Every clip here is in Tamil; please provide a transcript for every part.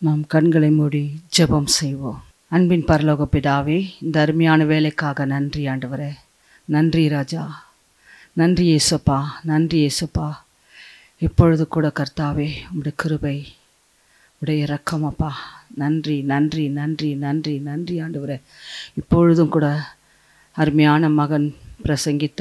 நாம் கண்களை மூடி ஜெபம் செய்வோம் அன்பின் பரலோக பிதாவே இந்த அருமையான வேலைக்காக நன்றி ஆண்டவரே நன்றி ராஜா நன்றி ஏசப்பா நன்றி ஏசப்பா இப்பொழுது கூட கர்த்தாவே உம்முடைய கிருபை உடைய இரக்கமப்பா நன்றி நன்றி நன்றி நன்றி நன்றி ஆண்டவரே இப்பொழுதும் கூட அருமையான மகன் பிரசங்கித்த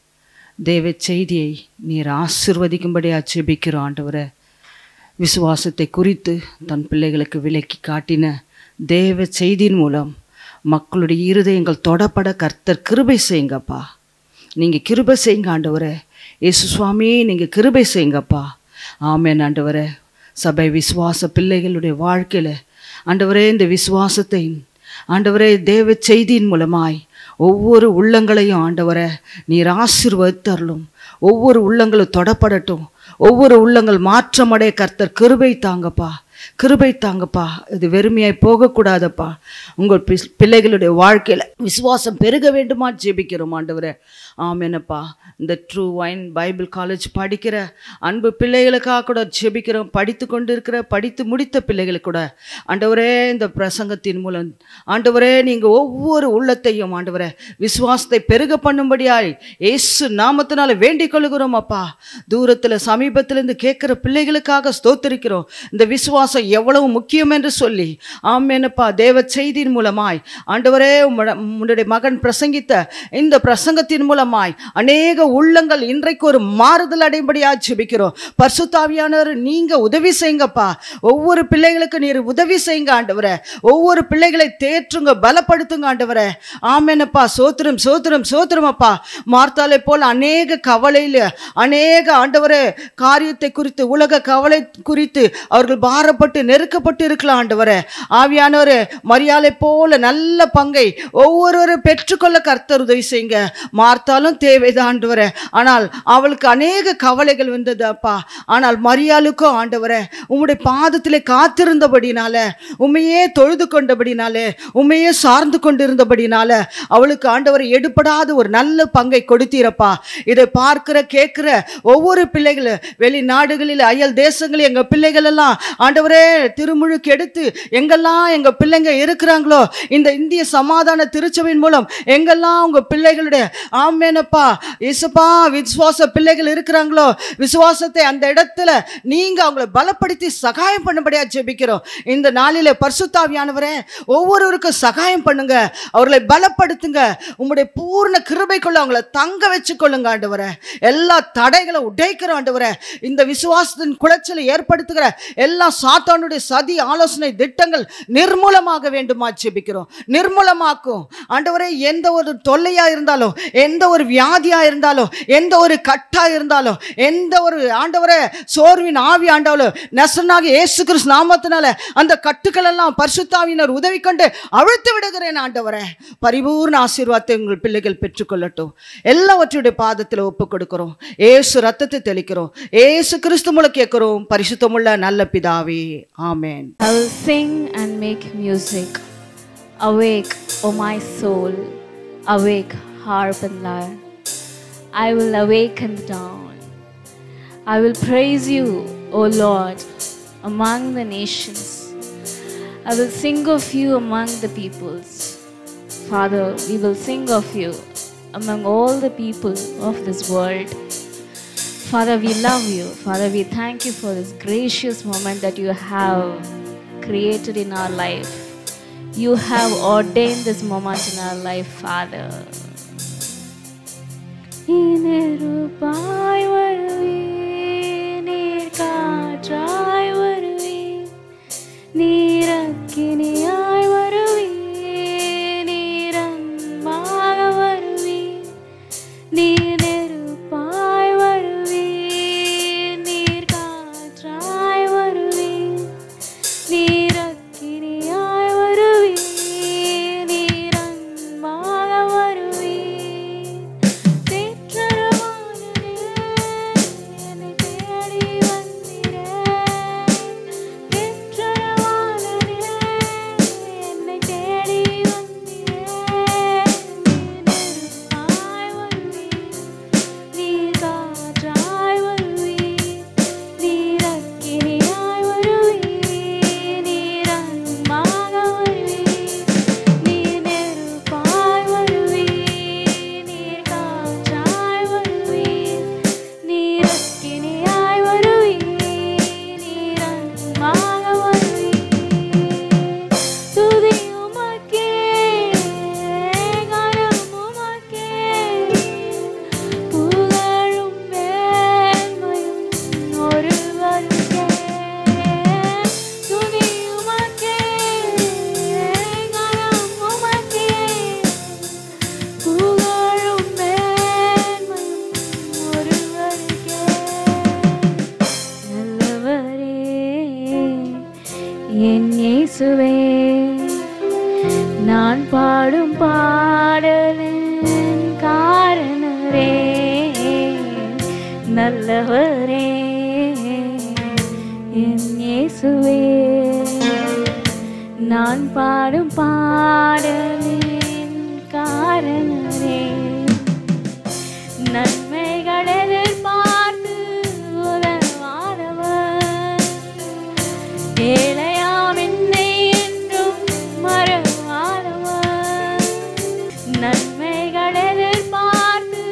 தேவ செய்தியை நீர் ஆசிர்வதிக்கும்படியா ஜெபிக்கிறோம் ஆண்டவரே விசுவாசத்தை குறித்து தன் பிள்ளைகளுக்கு விலக்கி காட்டின தேவ செய்தியின் மூலம் மக்களுடைய இருதயங்கள் தொடப்பட கர்த்தர் கிருபை செய்யுங்கப்பா நீங்கள் கிருபை செய்யுங்க ஆண்டவரே இயேசு சுவாமி நீங்கள் கிருபை செய்யுங்கப்பா ஆமேன் ஆண்டவரே சபை விசுவாச பிள்ளைகளுடைய வாழ்க்கையில் ஆண்டவரே இந்த விசுவாசத்தை ஆண்டவரே தேவ செய்தியின் மூலமாய் ஒவ்வொரு உள்ளங்களையும் ஆண்டவரை நீர் ஆசிர்வதித்தரலும் ஒவ்வொரு உள்ளங்களும் தொடப்படட்டும் ஒவ்வொரு உள்ளங்கள் மாற்றமடைய கர்த்தர் கிருபை தாங்கப்பா கிருபை தாங்கப்பா இது வெறுமையாய் போகக்கூடாதப்பா உங்கள் பிஸ் பிள்ளைகளுடைய வாழ்க்கையில் விசுவாசம் பெருக வேண்டுமா ஜெபிக்கிறோம் ஆண்டவரே ஆமேனப்பா இந்த ட்ரூ வைன் பைபிள் காலேஜ் படிக்கிற அன்பு பிள்ளைகளுக்காக கூட ஜெபிக்கிறோம் படித்து கொண்டு இருக்கிற படித்து முடித்த பிள்ளைகளுக்கு கூட ஆண்டவரே இந்த பிரசங்கத்தின் மூலம் ஆண்டவரே நீங்கள் ஒவ்வொரு உள்ளத்தையும் ஆண்டவரே விசுவாசத்தை பெருக பண்ணும்படியாய் இயேசு நாமத்தினால வேண்டிக் கொள்கிறோம் அப்பா தூரத்தில் சமீபத்திலிருந்து கேட்குற பிள்ளைகளுக்காக ஸ்தோத்தரிக்கிறோம் இந்த விசுவாசம் எவ்வளவு முக்கியம் என்று சொல்லி ஆமேனப்பா தேவ செய்தியின் மூலமாய் ஆண்டவரே உம்மட- உம்முடைய மகன் பிரசங்கித்த இந்த பிரசங்கத்தின் மூலமாய் அநேக உள்ளங்கள் இன்றைக்கு ஒரு மாறுதல் அடையும்படியாக ஜெபிக்கிறோம் பரிசுத்தாவியானவர் நீங்க உதவி செய்யுங்கப்பா ஒவ்வொரு பிள்ளைகளுக்கு நீர் உதவி செய்யுங்க ஆண்டவரே ஒவ்வொரு பிள்ளைகளை தேற்றுங்க பலப்படுத்துங்க ஆண்டவரே ஆமேனப்பா சோத்திரம் சோத்திரம் சோத்திரம் அப்பா மார்த்தாலை போல் அநேக கவலையில் அநேக ஆண்டவரே காரியத்தை குறித்து உலக கவலை குறித்து அவர்கள் பாரப்பட்டு நெருக்கப்பட்டு இருக்கலாம் ஆண்டவரே ஆவியானவரே மரியாதை போல நல்ல பங்கை ஒவ்வொருவரும் பெற்றுக்கொள்ள கர்த்தர் உதவி செய்யுங்க மார்த்தாலும் தேவைதான் ஆண்டவரே ஆனால் அவளுக்கு அநேக கவலைகள் வந்தது அப்பா ஆனால் மரியாளுக்கும் ஆண்டவரே உம்முடைய பாதத்திலே காத்திருந்தபடினால உண்மையே தொழுது கொண்டபடினாலே உண்மையே சார்ந்து கொண்டிருந்தபடினால அவளுக்கு ஆண்டவர் எடுபடாத ஒரு நல்ல பங்கை கொடுத்தீரப்பா இதை பார்க்கிற கேட்கிற ஒவ்வொரு பிள்ளைகளும் வெளிநாடுகளில் அயல் தேசங்களில் எங்கள் பிள்ளைகள் எல்லாம் ஆண்டவரே திருமுழுக்கு எடுத்து எங்கெல்லாம் எங்கள் பிள்ளைங்க இருக்கிறாங்களோ இந்த இந்திய சமாதான திருச்சபையின் மூலம் எங்கெல்லாம் உங்கள் பிள்ளைகளுடைய ஆமேனப்பா இசுப்பா விசுவாச பிள்ளைகள் இருக்கிறாங்களோ விசுவாசத்தை அந்த இடத்துல நீங்க அவங்களை பலப்படுத்தி சகாயம் பண்ணும்படியா ஜெபிக்கிறோம் இந்த நாளில பரிசுத்தாவியானவரே ஒவ்வொருவருக்கும் சகாயம் பண்ணுங்க அவர்களை பலப்படுத்துங்க உங்களுடைய பூர்ண கிருபைக்குள்ள அவங்களை தங்க வச்சு கொள்ளுங்க ஆண்டவரே எல்லா தடைகளை உடைக்கிற ஆண்டவரே இந்த விசுவாசத்தின் குலைச்சலை ஏற்படுத்துகிற எல்லா சாத்தானுடைய சதி ஆலோசனை திட்டங்கள் நிர்மூலமாக வேண்டுமா ஜெபிக்கிறோம் நிர்மூலமாக்கும் ஆண்டவரே எந்த ஒரு தொல்லையா இருந்தாலும் எந்த ஒரு வியாதியா இருந்தாலும் எந்த ஒரு கட்டா இருந்தாலும் எந்த ஒரு ஆண்டவரே சோர்வின் ஆவி ஆண்டவளோ நெசனாக இயேசு கிறிஸ்து நாமத்தினால அந்த கட்டுக்கள் எல்லாம் பரிசுத்தாவினர் உதவி கொண்டு அழுத்து விடுகிறேன் ஆண்டவரே பரிபூர்ண ஆசீர்வாதத்தை உங்கள் பிள்ளைகள் பெற்றுக்கொள்ளட்டும் எல்லாவற்றுடைய பாதத்தில் ஒப்பு கொடுக்கிறோம் ஏசு ரத்தத்தை தெளிக்கிறோம் ஏசு கிறிஸ்து மூலம் கேட்கிறோம் பரிசுத்தமுள்ள நல்ல பிதாவே ஆமென் I will sing and make music. Awake, O my soul, awake, harp and lyre. I will awaken the dawn. I will praise you, O Lord, among the nations. I will sing of you among the peoples. Father, we will sing of you among all the people of this world. Father, we love you. Father, we thank you for this gracious moment that you have created in our life. You have ordained this moment in our life, Father. இனிருப்பாய் வருவீர், நீர் காற்றாய் வருவீர், நீர் அக்கினியாய் வருவீர், நீர் அன்பாக வருவீர், நீர் நெருப்பாய் வருவீர், நீர் காற்றாய் வருவீர், நீர் அக்கினியாய் வருவீர், நீர் அன்பாக வருவீர். தேற்றரவானனே, என் காரணரே நல்லவரே என் இயேசுவே நான் பாடும் பாடலின் காரணரே நன்மைகள் எதிர்பார்த்து உதவாதவர் ஏழையாம் என்னை என்றும் மறவாதவர் நன்மைகள் எதிர்பார்த்து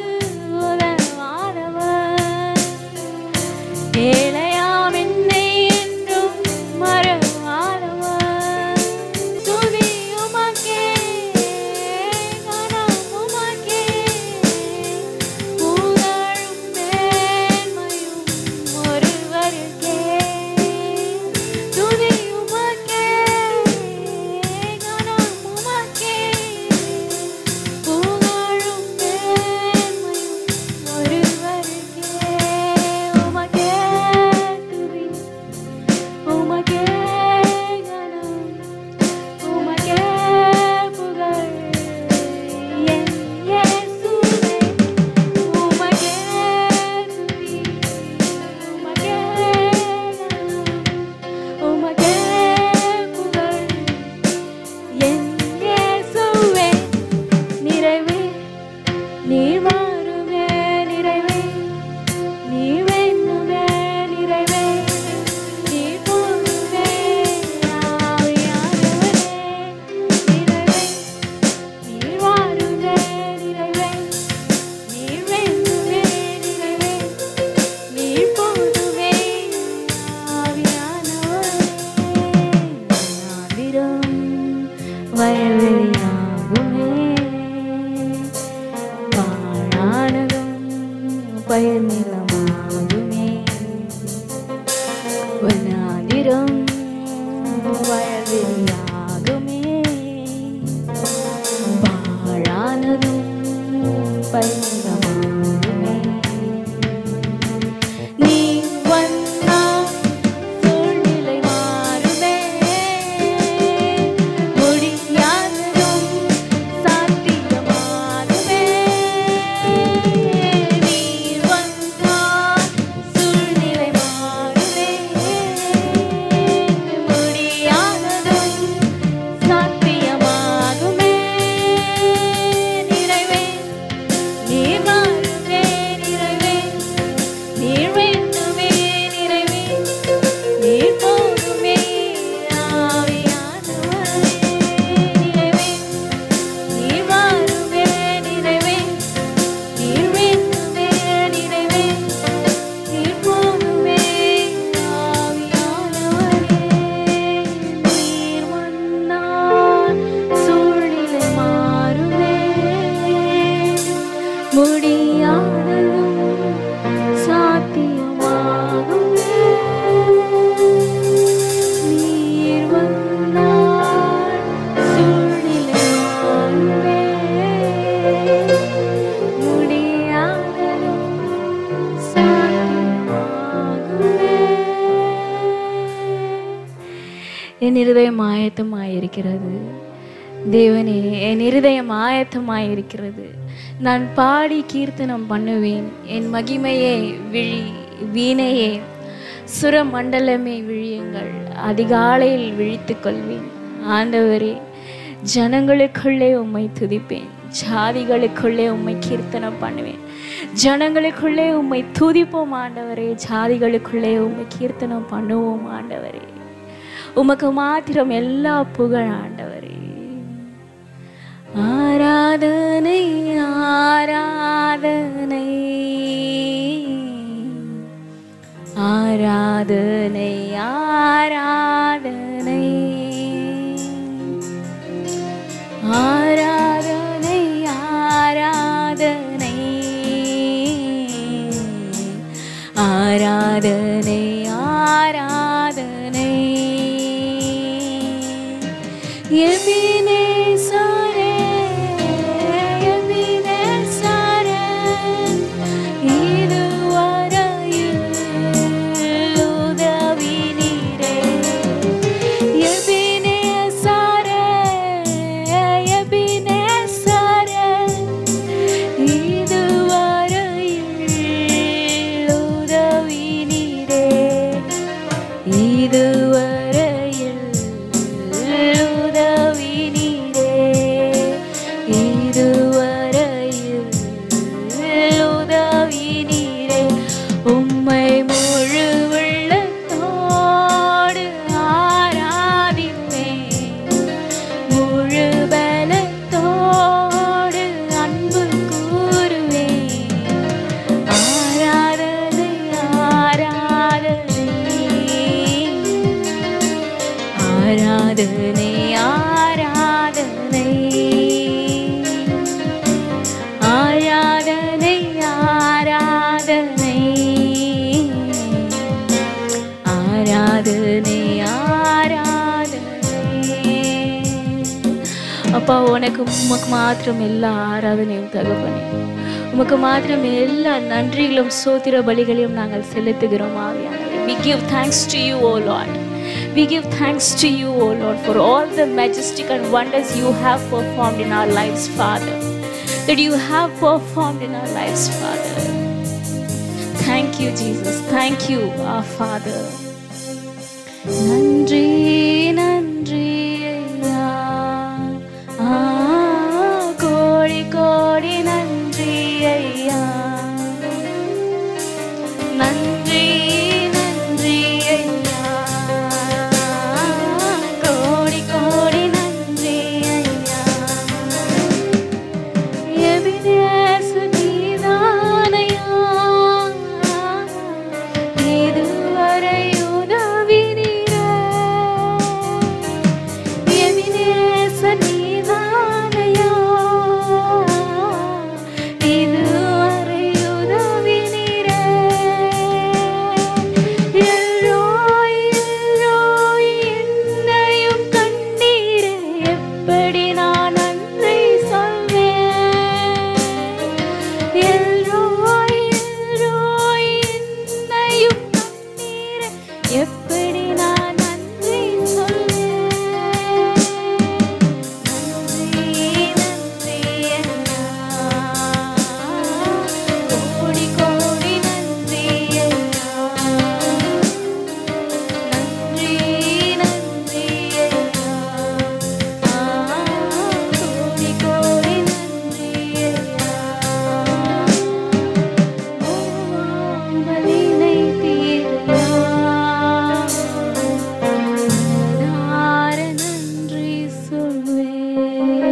உதவாதவர் ஏழையாம் என்னை என்றும் மறவாதவர் துதி உமக்கே கனம் உமக்கே புகழும் மேன்மையும் ஒருவருக்கே துதி உமக்கே கனம் உமக்கே புகழும் மேன்மையும் ஒருவருக்கே உமக்கே துதி உமக்கே கனம் உமக்கே புகழ் என் இயேசுவே உமக்கே துதி உமக்கே கனம் உமக்கே புகழ் என் இயேசுவே நிறைவே நீர் வாருமே நிறைவே நீ வேண்டுமே நிறைவே நீ போதுமே ஆவியானவரே நிறைவே நீர் வாருமே நிறைவே நீர் வேண்டுமே நிறைவே நீர் போதுமே ஆவியானவரே நாதிரம் வயவெளியாகுமே பாழானதும் பயனிலமாகுமே வனாதிரம் வயவெளியாகுமே பாழானதும் பயனிலமாகுமே நீ வந்தால் சூழ்நிலை மாறுமே முடியாததும் சாத்தியமாகுமே நீர் வந்தால் சூழ்நிலை மாறுமே முடியாததும் சாத்தியமாகுமே நிறைவே நீர் வாருமே நிறைவே நீர் வேண்டுமே நிறைவே நீர் போதுமே ஆவியானவரே நிறைவே நீர் வாருமே நிறைவே நீர் வேண்டுமே நிறைவே நீர் போதுமே ஆவியானவரே நீர் வந்தால் சூழ்நிலை மாறுமே முடியாததும் சாத்தியமாகுமே நீர் வந்தால் சூழ்நிலை மாறுமே முடியாததும் சாத்தியமாகுமே என் இருதயம் ஆயத்தமாயிருக்கிறது தேவனே என் இருதயம் ஆயத்தமாயிருக்கிறது நான் பாடி கீர்த்தனம் பண்ணுவேன் என் மகிமையே விழி வீணையே சுரமண்டலமே விழியுங்கள் அதிகாலையில் விழித்துக் கொள்வேன் ஆண்டவரே ஜனங்களுக்குள்ளே உம்மை துதிப்பேன் ஜாதிகளுக்குள்ளே உம்மை கீர்த்தனம் பண்ணுவேன் ஜனங்களுக்குள்ளே உம்மை துதிப்போம் ஆண்டவரே ஜாதிகளுக்குள்ளே உம்மை கீர்த்தனம் பண்ணுவோம் ஆண்டவரே உமக்கு மாத்திரம் எல்லா புகழ் ஆண்டவரே ஆராதனை ஆராதனை ஆராதனை ஆராதனை ஆராதனை ஆராதனை ஆராதனை ஆராதனை எபினேசரே அப்பா உனக்கு உமக்கு மாத்திரம் எல்லா ஆராதனையும் தகப்பனே உமக்கு மாத்திரம் எல்லா நன்றிகளும் சோத்திர பலிகளையும் நாங்கள் செலுத்துகிறோம் ஆவியானவர் we give thanks to you o lord we give thanks to you o lord for all the majestic and wonders you have performed in our lives father that you have performed in our lives father thank you jesus thank you our father நன்றி நன்றி ஐயா ஆ, கோடி கோடி நன்றி ஐயா நன்றி நன்றி ஐயா கோடி கோடி நன்றி ஐயா எபினேசு நீதானையா இதுவரை உதவினீரே எபினேச நீதானையா இதுவரை உதவினீரே எல்லோய் எல்லோய் என்னையும் கண்டீரே எப்படி நான் நன்றி சொல்வேன் எல்லோய் எல்லோய் என்னையும் கண்டீரே எப்படி நான் நன்றி சொல்வேன் நன்றி நன்றி ஐயா கோடி கோடி நன்றி ஐயா நன்றி நன்றி ஐயா கோடி கோடி நன்றி ஐயா மதினை தீரையா மனதார நன்றி சொல்வேன்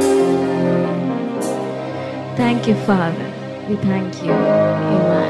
Thank you, Father. We thank you. Amen.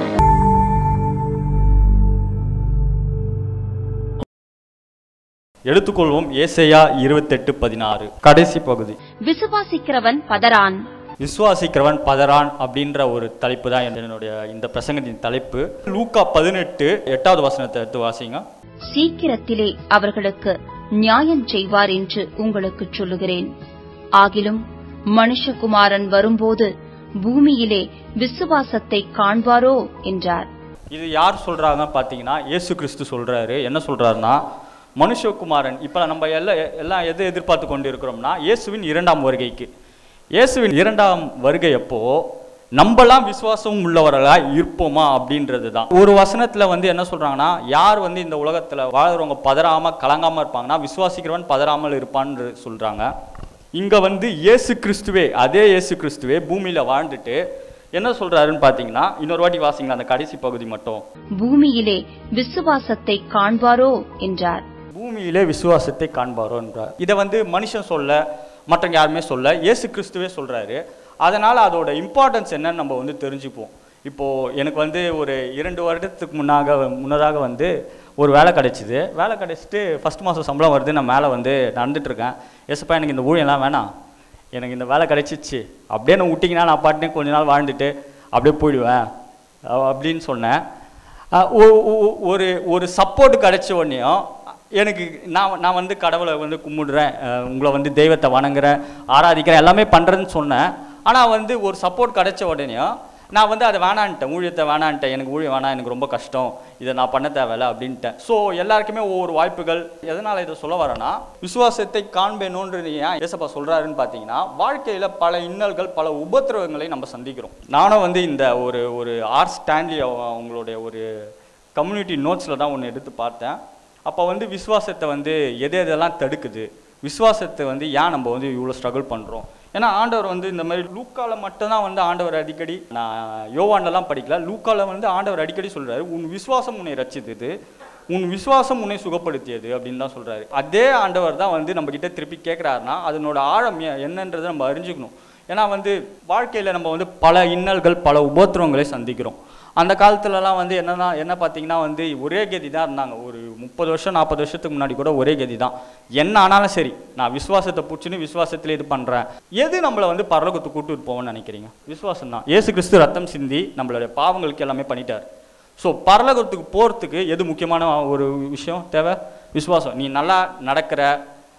எடுத்துக்கொள்வோம் ஏசையா இருபத்தெட்டு பதினாறு கடைசி பகுதி விசுவாசிக்கிறவன் பதறான் விசுவாசிக்கிறவன் பதறான் அப்படின்ற ஒரு தலைப்பு தான் என்னுடைய இந்த பிரசங்கத்தின் தலைப்பு லூக்கா பதினெட்டு எட்டாவது வசனத்தை எடுத்து வாசிங்க சீக்கிரத்திலே அவர்களுக்கு நியாயம் செய்வார் என்று உங்களுக்கு சொல்லுகிறேன் ஆகிலும் மனுஷகுமாரன் வரும்போது பூமியிலே விசுவாசத்தை காண்பாரோ என்றார் இது யார் சொல்றாங்க பார்த்தீங்கன்னா இயேசு கிறிஸ்து சொல்றாரு என்ன சொல்றாருன்னா மனுஷகுமாரன் இப்போ நம்ம எல்லாம் எல்லாம் எது எதிர்பார்த்து கொண்டு இருக்கிறோம்னா இயேசுவின் இரண்டாம் வருகைக்கு இயேசுவின் இரண்டாம் வருகை எப்போ நம்மலாம் விசுவாசம் உள்ளவர்களா இருப்போமா அப்படின்றது தான் ஒரு வசனத்துல வந்து என்ன சொல்றாங்கன்னா யார் வந்து இந்த உலகத்துல வாழ்றவங்க பதறாம கலங்காம இருப்பாங்கன்னா விசுவாசிக்கிறவன் பதறாமல் இருப்பான்னு சொல்றாங்க இங்க வந்து இயேசு கிறிஸ்துவே அதே இயேசு கிறிஸ்துவே பூமியில வாழ்ந்துட்டு என்ன சொல்றாருன்னு பாத்தீங்கன்னா இன்னொரு வாட்டி வாசிங்க அந்த கடைசி பகுதி மட்டும் பூமியிலே விசுவாசத்தை காண்பாரோ என்றார் பூமியிலே விசுவாசத்தை காண்பாரோ என்றார் இதை வந்து மனுஷன் சொல்ல மற்றவங்க யாருமே சொல்ல இயேசு கிறிஸ்துவே சொல்றாரு அதனால அதோட இம்பார்ட்டன்ஸ் என்னன்னு நம்ம வந்து தெரிஞ்சுப்போம் இப்போ எனக்கு வந்து ஒரு இரண்டு வருடத்துக்கு முன்னாக முன்னதாக வந்து ஒரு வேலை கிடைச்சிது வேலை கிடைச்சிட்டு ஃபர்ஸ்ட் மாதம் சம்பளம் வருது நான் மேலே வந்து நடந்துட்டு இருக்கேன் ஏசப்பா எனக்கு இந்த ஊழியெல்லாம் வேணாம் எனக்கு இந்த வேலை கிடைச்சிச்சு அப்படியே நான் விட்டிங்கன்னா நான் பாட்டுனே கொஞ்ச நாள் வாழ்ந்துட்டு அப்படியே போயிடுவேன் அஹ் அப்படின்னு சொன்னேன் அஹ் ஒ- ஒ- ஒரு ஒரு சப்போர்ட் கிடைச்ச உடனேயும் எனக்கு நான் நான் வந்து கடவுளை வந்து கும்பிடுறேன் அஹ் உங்களை வந்து தெய்வத்தை வணங்குறேன் ஆராதிக்கிறேன் எல்லாமே பண்ணுறேன்னு சொன்னேன் ஆனால் வந்து ஒரு சப்போர்ட் கிடைச்ச உடனேயும் நான் வந்து அதை வேணான்ட்டேன் ஊழியத்தை வேணான்ட்டேன் எனக்கு ஊழியம் வேணாம் எனக்கு ரொம்ப கஷ்டம் இதை நான் பண்ண தேவையில்ல அப்படின்ட்டேன் ஸோ எல்லாருக்குமே ஒவ்வொரு வாய்ப்புகள் எதனால் இதை சொல்ல வரேன்னா விசுவாசத்தை காண்பேனோன்றது ஏன் ஏசப்பா சொல்கிறாருன்னு பார்த்தீங்கன்னா வாழ்க்கையில் பல இன்னல்கள் பல உபத்திரவங்களை நம்ம சந்திக்கிறோம் நானும் வந்து இந்த ஒரு ஒரு ஆர் ஸ்டான்லி அவங்களுடைய ஒரு கம்யூனிட்டி நோட்ஸில் தான் ஒன்று எடுத்து பார்த்தேன் அப்போ வந்து விசுவாசத்தை வந்து எது எதெல்லாம் தடுக்குது விசுவாசத்தை வந்து ஏன் நம்ம வந்து இவ்வளோ ஸ்ட்ரகிள் பண்ணுறோம் ஏன்னா ஆண்டவர் வந்து இந்த மாதிரி லூக்கால மட்டும்தான் வந்து ஆண்டவர் அடிக்கடி நான் யோவான்லலாம் படிக்கல லூக்கால வந்து ஆண்டவர் அடிக்கடி சொல்றாரு உன் விசுவாசம் உன்னை ரச்சித்தது உன் விசுவாசம் உன்னை சுகப்படுத்தியது அப்படின்னு தான் சொல்றாரு அதே ஆண்டவர் தான் வந்து நம்ம கிட்ட திருப்பி கேட்குறாருன்னா அதனோட ஆழம் எ- என்னன்றதை நம்ம அறிஞ்சுக்கணும் ஏன்னா வந்து வாழ்க்கையில் நம்ம வந்து பல இன்னல்கள் பல உபத்திரவங்களை சந்திக்கிறோம் அந்த காலத்துலலாம் வந்து என்னன்னா என்ன பார்த்தீங்கன்னா வந்து ஒரே கதி தான் இருந்தாங்க ஒரு முப்பது வருஷம் நாற்பது வருஷத்துக்கு முன்னாடி கூட ஒரே கதி தான் என்ன ஆனாலும் சரி நான் விசுவாசத்தை பிடிச்சின்னு விசுவாசத்தில் இது பண்ணுறேன் எது நம்மளை வந்து பரலோகத்துக்கு கூட்டிட்டு போவோம்னு நினைக்கிறீங்க விசுவாசம் தான் ஏசு கிறிஸ்து ரத்தம் சிந்தி நம்மளுடைய பாவங்களுக்கு எல்லாமே பண்ணிட்டார் ஸோ பரலோகத்துக்கு போகிறதுக்கு எது முக்கியமான ஒரு விஷயம் தேவை விசுவாசம் நீ நல்லா நடக்கிற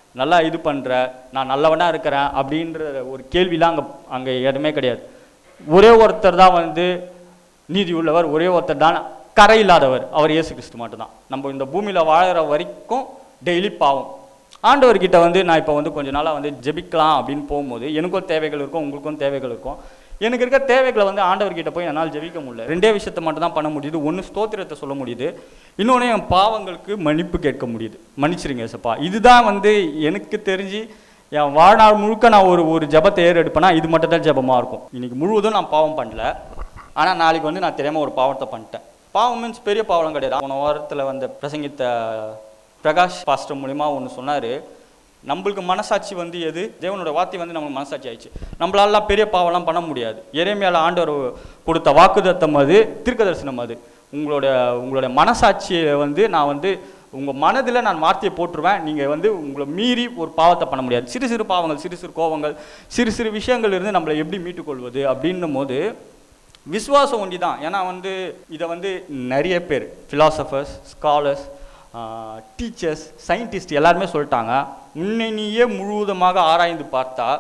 நல்லா இது பண்ணுற நான் நல்லவனாக இருக்கிறேன் அப்படின்ற ஒரு கேள்விலாம் அங்கே அங்கே எதுவுமே கிடையாது ஒரே ஒருத்தர் தான் வந்து நீதி உள்ளவர் ஒரே ஒருத்தர் தான் கரை இல்லாதவர் அவர் இயேசு கிறிஸ்து மட்டும்தான் நம்ம இந்த பூமியில் வாழற வரைக்கும் டெய்லி பாவம் ஆண்டவர்கிட்ட வந்து நான் இப்போ வந்து கொஞ்ச நாளாக வந்து ஜெபிக்கலாம் அப்படின்னு போகும்போது எனக்கும் தேவைகள் இருக்கும் உங்களுக்கும் தேவைகள் இருக்கும் எனக்கு இருக்க தேவைகளை வந்து ஆண்டவர்கிட்ட போய் என்னால் ஜெபிக்க முடியல ரெண்டே விஷயத்தை மட்டும் தான் பண்ண முடியுது ஒன்று ஸ்தோத்திரத்தை சொல்ல முடியுது இன்னொன்று என் பாவங்களுக்கு மன்னிப்பு கேட்க முடியுது மன்னிச்சிருங்க ஏசப்பா இதுதான் வந்து எனக்கு தெரிஞ்சு என் வாழ்நாள் முழுக்க நான் ஒரு ஒரு ஜெபத்தை ஏறெடுப்பேன்னா இது மட்டும் தான் ஜெபமாக இருக்கும் இன்னைக்கு முழுவதும் நான் பாவம் பண்ணல ஆனால் நாளைக்கு வந்து நான் தெரியாமல் ஒரு பாவத்தை பண்ணிட்டேன் பாவம் மீன்ஸ் பெரிய பாவம் கிடையாது போன வாரத்தில் வந்து பிரசங்கித்த பிரகாஷ் பாஸ்டர் மூலிமா ஒன்று சொன்னார் நம்மளுக்கு மனசாட்சி வந்து எது தேவனோட வார்த்தை வந்து நமக்கு மனசாட்சி ஆயிடுச்சு நம்மளாலாம் பெரிய பாவம்லாம் பண்ண முடியாது எரேமியால ஆண்டவர் கொடுத்த வாக்குதத்தம் அது தீர்க்கதரிசனம் அது உங்களோட உங்களோட மனசாட்சியை வந்து நான் வந்து உங்கள் மனதில் நான் வார்த்தையை போட்டுருவேன் நீங்கள் வந்து உங்களை மீறி ஒரு பாவத்தை பண்ண முடியாது சிறு சிறு பாவங்கள் சிறு சிறு கோவங்கள் சிறு சிறு விஷயங்கள் இருந்து நம்மளை எப்படி மீட்டுக்கொள்வது அப்படின்னும் போது விசுவாசம் ஒண்டி தான் ஏன்னா வந்து இதை வந்து நிறைய பேர் ஃபிலாசபர்ஸ் ஸ்காலர்ஸ் டீச்சர்ஸ் சயின்டிஸ்ட் எல்லாருமே சொல்லிட்டாங்க உன்னை நீயே முழுவதுமாக ஆராய்ந்து பார்த்தா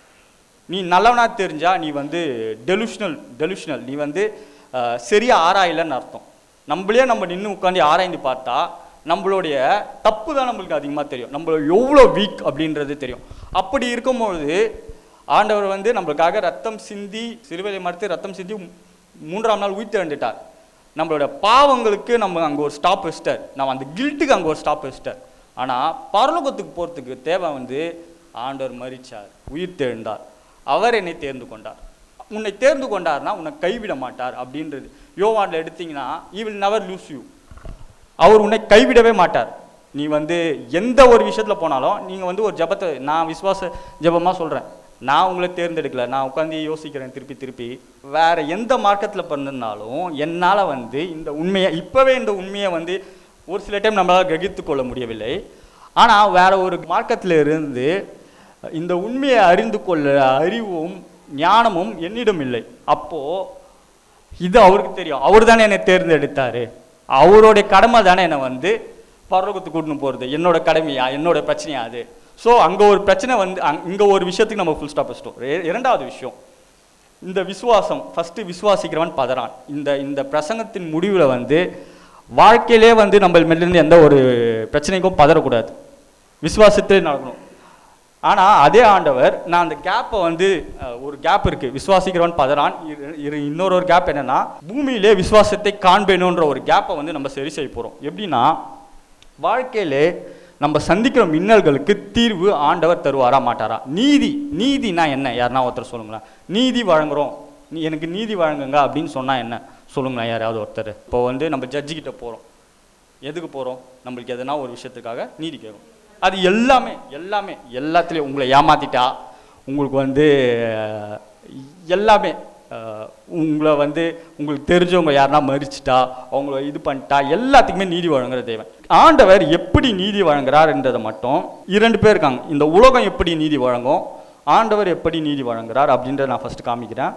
நீ நல்லவனா தெரிஞ்சா நீ வந்து டெலுஷனல் டெலுஷனல் நீ வந்து ஆஹ், சரியா ஆராயலைன்னு அர்த்தம் நம்மளே நம்ம நின்று உட்காந்து ஆராய்ந்து பார்த்தா நம்மளுடைய தப்பு தான் நம்மளுக்கு அதிகமாக தெரியும் நம்ம எவ்வளோ வீக் அப்படின்றது தெரியும் அப்படி இருக்கும்பொழுது ஆண்டவர் வந்து நம்மளுக்காக ரத்தம் சிந்தி சிறுவதை மறுத்து ரத்தம் சிந்தி மூன்றாம் நாள் உயிர் திரண்டுட்டார் நம்மளோட பாவங்களுக்கு நம்ம அங்கே ஒரு ஸ்டாப் வச்சிட்டார் நம்ம அந்த கில்ட்டுக்கு அங்கே ஒரு ஸ்டாப் வச்சிட்டார் ஆனால் பரலோகத்துக்கு போகிறதுக்கு தேவை வந்து ஆண்டவர் மரிச்சார் உயிர் தெழுந்தார் அவர் என்னை தேர்ந்து கொண்டார் உன்னை தேர்ந்து கொண்டார்னா உன்னை கைவிட மாட்டார் அப்படின்றது யோவானில் எடுத்தீங்கன்னா he will never lose you அவர் உன்னை கைவிடவே மாட்டார் நீ வந்து எந்த ஒரு விஷயத்தில் போனாலும் நீங்கள் வந்து ஒரு ஜெபத்தை நான் விசுவாச ஜெபமாக சொல்கிறேன் நான் உங்களை தேர்ந்தெடுக்கல நான் உட்காந்து யோசிக்கிறேன் திருப்பி திருப்பி வேற எந்த மார்க்கத்தில் பிறந்திருந்தாலும் என்னால் வந்து இந்த உண்மையை இப்போவே இந்த உண்மையை வந்து ஒரு சில டைம் நம்மளால் கிரகித்து கொள்ள முடியவில்லை ஆனால் வேற ஒரு மார்க்கத்தில் இருந்து இந்த உண்மையை அறிந்து கொள்ள அறிவும் ஞானமும் என்னிடம் இல்லை அப்போது இது அவருக்கு தெரியும் அவர் தானே என்னை தேர்ந்தெடுத்தாரு அவருடைய கடமை தானே என்னை வந்து பரலோகத்துக்கு கூட்டின்னு போகிறது என்னோட கடமையா என்னோட பிரச்சனையா அது ஸோ அங்கே ஒரு பிரச்சனை வந்து அங் இங்கே ஒரு விஷயத்துக்கு நம்ம ஃபுல் ஸ்டாப் வச்சிட்டோம் ரெ- இரண்டாவது விஷயம் இந்த விசுவாசம் ஃபஸ்ட்டு விசுவாசிக்கிறவன் பதறான் இந்த இந்த பிரசங்கத்தின் முடிவில் வந்து வாழ்க்கையிலே வந்து நம்ம மேலிருந்து எந்த ஒரு பிரச்சனைக்கும் பதறக்கூடாது விசுவாசத்திலே நடக்கணும் ஆனால் அதே ஆண்டவர் நான் அந்த கேப்பை வந்து அஹ், ஒரு கேப் இருக்கு விசுவாசிக்கிறவன் பதறான் இரு- இரு- இன்னொரு ஒரு கேப் என்னன்னா பூமியிலே விசுவாசத்தை காண்பேணுன்ற ஒரு கேப்பை வந்து நம்ம சரி செய்ய போகிறோம் எப்படின்னா வாழ்க்கையிலே நம்ம சந்திக்கிற மின்னல்களுக்கு தீர்வு ஆண்டவர் தருவாரா மாட்டாரா நீதி நீதினா என்ன யாருன்னா ஒருத்தர் சொல்லுங்களேன் நீதி வழங்குறோம் நீ எனக்கு நீதி வழங்குங்க அப்படின்னு சொன்னா என்ன சொல்லுங்களேன் யாராவது ஒருத்தர் இப்போ வந்து நம்ம ஜட்ஜி கிட்ட போகிறோம் எதுக்கு போகிறோம் நம்மளுக்கு எதனா ஒரு விஷயத்துக்காக நீதி கேட்கும் அது எல்லாமே எல்லாமே எல்லாத்துலேயும் உங்களை ஏமாத்திட்டா உங்களுக்கு வந்து அஹ், எல்லாமே அஹ், உங்களை வந்து உங்களுக்கு தெரிஞ்சவங்க யாருன்னா மறிச்சிட்டா அவங்கள இது பண்ணிட்டா எல்லாத்துக்குமே நீதி வழங்குற தேவன் ஆண்டவர் எப்படி நீதி வழங்குறாருன்றதை மட்டும் இரண்டு பேர் இருக்காங்க இந்த உலகம் எப்படி நீதி வழங்கும் ஆண்டவர் எப்படி நீதி வழங்குறார் அப்படின்றத நான் ஃபர்ஸ்ட் காமிக்கிறேன்